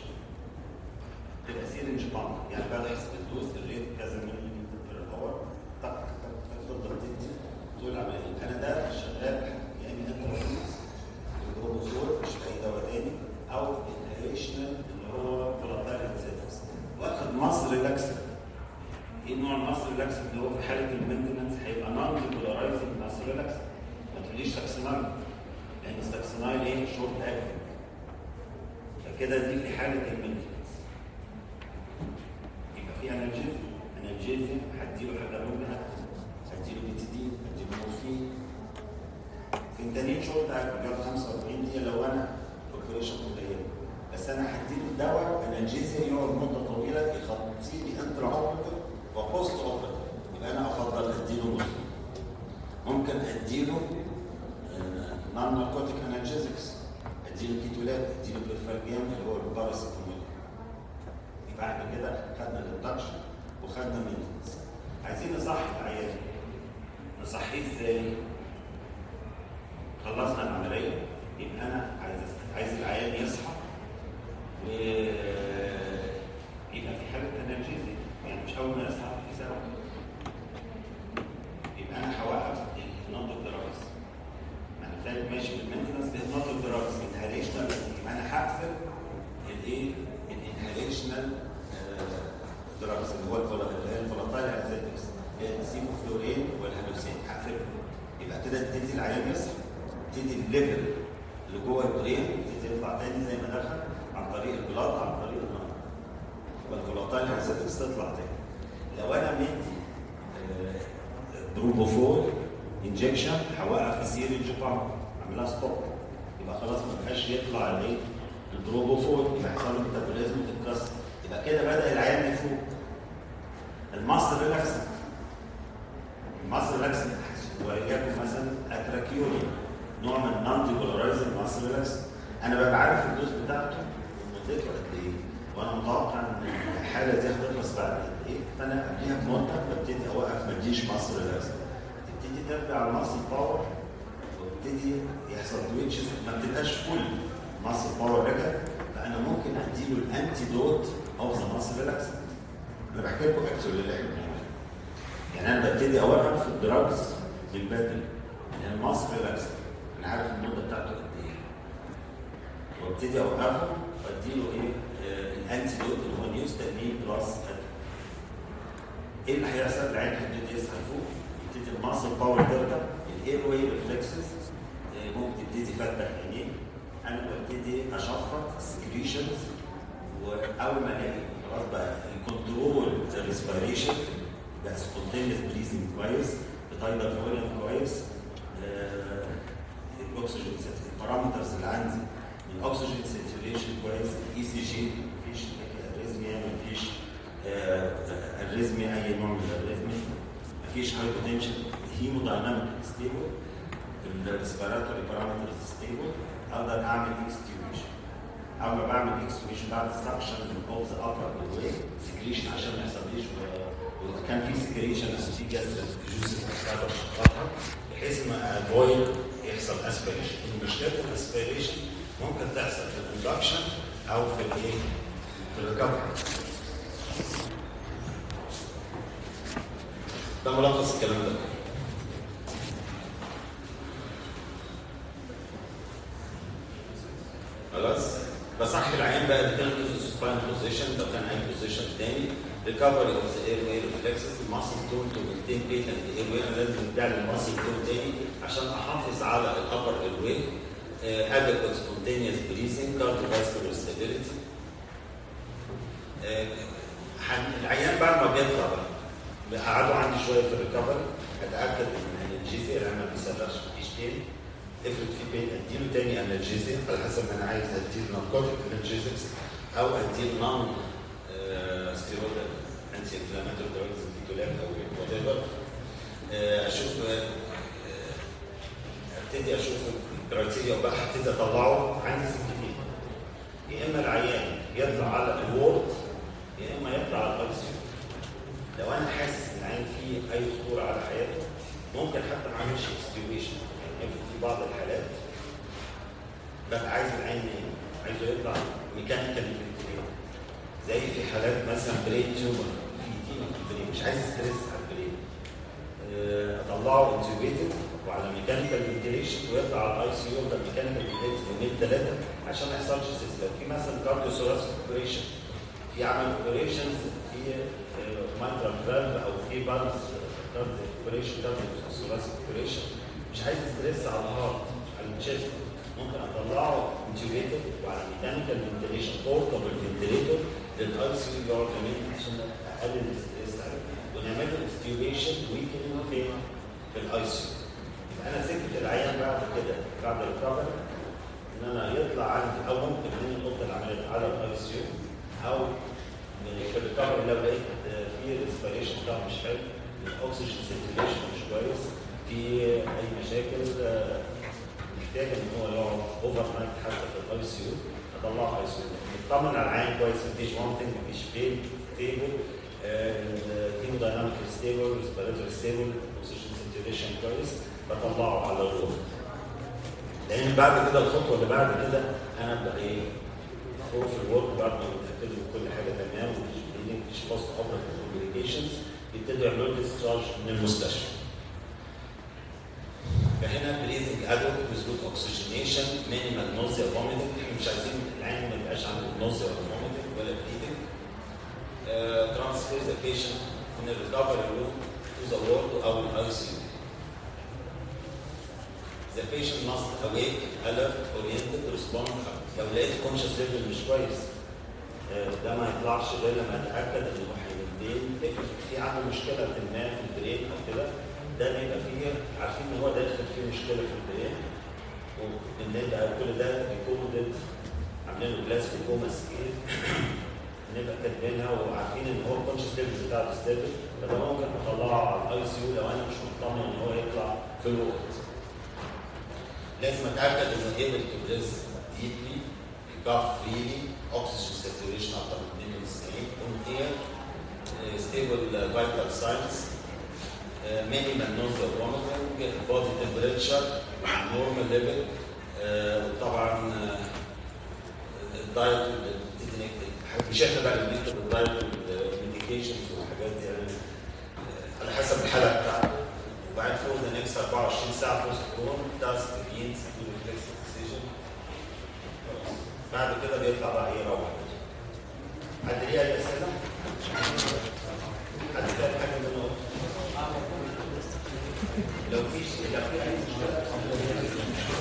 S1: تبقى سيرنج بامب يعني بعد حسب الدوز الريت كذا ملي بير اور طق طق طق تفضل تدي تقول عمليه انا ده شغال يا اما انترافينوس البروتوفور مش اي دواء تاني او انهاليشنال اللي هو فولاتايل انستيكس واخد مصر ريلاكسنج ايه نوع المصر ريلاكسنج اللي هو في حاله المينتنس هيبقى نون ريجولارايزنج مصر ريلاكسنج ما تقوليش ساكسينايل لان الساكسينايل ايه شورت اكتنج فكده دي في حاله المينتنس يبقى في انالجيزم انالجيزم هديله حاجه منها هديله بي تي دي هديله مورفين فنتانين شورت اكتنج بيقعد 45 دقيقه لو انا اوبريشن قليله بس انا هديله دواء انالجيزيا يقعد مده طويله يغطي لي انترا اوبرتيف وبوست اوبرتيف يبقى انا افضل اديله مورفين ممكن اديله نون ناركوتيك انالجيزكس اديله كيتولات اديله بلوفالجيام اللي هو الباراسيتامول يبقى احنا كده خدنا الاندكشن وخدنا مينتنس عايزين نصحي العيان نصحيه ازاي؟ خلصنا العمليه يبقى انا عايز عايز العيان يصحى ويبقى في حاله انرجيزي يعني مش اول ما يصحى في سبب يبقى انا هوقف الهيبنوتيك دراجز انا فاهم ماشي في المينتنس بهيبنوتيك دراجز الايه الانهاليشنال دراجز اللي هو الفولا- اللي هي الفولاتايل انزيتكس السيفوفلورين والهالوسين هقفلهم يبقى كده اديتي العيان يصحى ابتدي الليفل اللي جوه البرين يبتدي يطلع تاني زي ما دخل عن طريق البلاد عن طريق النار والفولاتايل انزيتكس تطلع تاني لو انا مدي بروبوفول انجكشن هوقف السيرنج بامب اعملها ستوب يبقى خلاص ما بقاش يطلع الايه البروبوفول يبقى يحصل له ميتابوليزم تتكسر يبقى كده بدا العيان يفوق المصل ريلاكسنت المصل ريلاكسنت وليكن مثلا اتراكيوني نوع من نون ديبولارايزنج مصل ريلاكسنت انا ببقى عارف الدوز بتاعته مدته قد ايه وانا متوقع ان الحاله دي هتخلص بعد قد ايه فانا قبليها بمده ببتدي اوقف ما اديش مصل ريلاكسنت تبتدي ترجع المصل باور وابتدي يحصل تويتشز ما بتبقاش فول مصل باور رجع فانا ممكن اديله الانتيدوت اوف ذا مصل ريلاكسنت انا بحكي لكم اكتشولي اللي احنا بنعمله يعني انا ببتدي اوقف الدراجز بالبدل يعني المصل ريلاكسنت انا عارف المده بتاعته قد ايه وابتدي اوقفه واديله ايه آه، الانتيدوت اللي هو نيوستامين بلس أدرينالين. ايه اللي هيحصل؟ العين هيبتدي يصحى فوق يبتدي الماسل باور ترجع الاير واي ريفلكسز ممكن تبتدي تفتح عينيه انا ببتدي اشفط سكريشنز واول ما الاقي خلاص بقى الكنترول ريسبيريشن بقى سبونتينيوس بريزنج كويس بتايدر فوليوم كويس آه، الاكسجين البارامترز اللي عندي الاكسجين ساتوريشن كويس الاي سي جي مفيش اريزميا مفيش الريزمي اي نوع من الريزمي مفيش هايبوتنشن هيمودايناميك ستيبل الريسبيراتوري بارامترز ستيبل اقدر اعمل اكستيويشن اول ما بعمل اكستيويشن بعد سكشن اوف ذا ابر واي سكريشن عشان ما يحصليش واذا كان في سكريشن او في جاز جوز اقدر اشفطها بحيث ما افويد يحصل اسبيريشن مشكله الاسبيريشن ممكن تحصل في الاندكشن او في الايه في الريكفري ده ملخص الكلام ده خلاص بصحي العين بقى دي كانت سباين بوزيشن ده كان اي بوزيشن تاني ريكفري اوف ذا اير واي ريفلكسز الماسل تون تو مينتين بيتنت اير واي انا لازم ارجع للماسل تون تاني عشان احافظ على الابر اير واي adequate spontaneous breathing cardiovascular stability آه، حن- العيان بعد ما بيطلع بقى بقعدوا عندي شويه في الريكفري اتاكد ان الانرجيزيا العيان ما بيصرخش مفيش بين افرض في بين اديله تاني انرجيزيا على حسب ما انا عايز اديله ناركوتيك انرجيزكس او اديله نون ستيرويد انتي انفلاماتوري دراجز ديكولاب او وات ايفر اشوف آه، آه، ابتدي اشوف الكرايتيريا بقى هبتدي اطلعه عندي سكتين يا اما العيان يطلع على الوورد يا اما يطلع على الاي سي لو انا حاسس ان العيان فيه اي خطوره على حياته ممكن حتى ما اعملش اكستيويشن يعني في بعض الحالات ببقى عايز العين ايه؟ عايزه يطلع ميكانيكال فنتيليتر زي في حالات مثلا برين تيومر في ايدينا في البرين مش عايز ستريس على البرين آه، اطلعه انتيوبيتد وعلى ميكانيكال فنتيليشن ويطلع على الاي سي يو ده ميكانيكال فنتيليشن يومين ثلاثه عشان ما يحصلش سلسله في مثلا كارديو ثوراسيك اوبريشن في عمل اوبريشنز في مايترال فالف او في بالز كارديو اوبريشن كارديو ثوراسيك اوبريشن مش عايز ستريس على الهارت على الشيست ممكن اطلعه انتيوبيتد وعلى ميكانيكال فنتيليشن بورتابل فنتيليتور للاي سي يو يقعد كمان عشان اقلل الستريس عليه ونعمل له انستيوبيشن ويكند فين؟ في الاي سي يو يبقى انا سكت العيان بعد كده بعد الريكفري ان انا يطلع عندي او ممكن من اوضه العمليات على الاي سي يو او من في الريكفري لو لقيت آه، في ريسبيريشن بتاعه مش حلو الاكسجين سيركيليشن مش كويس في اي مشاكل آه، محتاج ان هو يقعد اوفر نايت حتى في الاي سي يو اطلعه اي سي يو نطمن على العين كويس مفيش وانتنج مفيش بين ستيبل الهيمودايناميك ستيبل ريسبيريتوري ستيبل اوكسجين سيركيليشن كويس بطلعه على الروح لان بعد كده الخطوه اللي بعد كده انا ابدا ايه فوق في الورك بعد ما متاكد ان كل حاجه تمام مفيش بليدنج مفيش بوست اوبريتيف كومبليكيشنز يبتدوا يعملوا ديسشارج من المستشفى فهنا بريزنج ادوت ويزود اوكسجينيشن مينيمال نوزيا فوميتنج احنا مش عايزين العين ما يبقاش عنده نوزيا patient in a recovery room to the ward أو ال ICU. The patient must awake, alert, oriented, respond. لو لقيت conscious level مش كويس آه، ده ما يطلعش غير لما اتاكد ان الوحيدين في عنده مشكله ما في البرين او كده ده بيبقى فيه عارفين ان هو داخل فيه مشكله في البرين وان ده كل ده ريكوردد عاملين له جلاس كوما سكيل نبقى كاتبينها وعارفين ان هو الكونشس ليفل بتاعته ستيبل فده ممكن اطلعه على الاي سي يو لو انا مش مطمن ان هو يطلع في الوقت. لازم اتاكد انه ايبل تو بريز ديبلي كاف فريلي oxygen saturation اكتر من 2 90 on air stable vital signs minimal nausea vomiting body temperature normal level وطبعا الدايت مش احنا بقى اللي بنكتب الدايت والميديكيشنز والحاجات دي يعني على حسب الحاله بتاعته وبعدين فوق ذا نيكست 24 ساعه بوست كون تاسك جينز ريفلكس ديسيجن بعد كده بيطلع بقى يروح حد ليه اي اسئله؟ حد فاهم حاجه من النقط؟ لو في لو في اي مشكله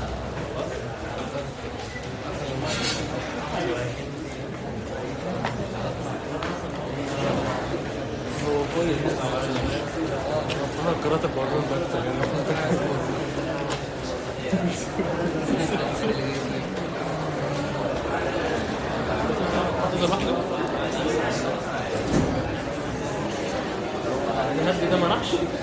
S4: هو كويس انا قرات البرنامج ده اكتر النبي ده ما راحش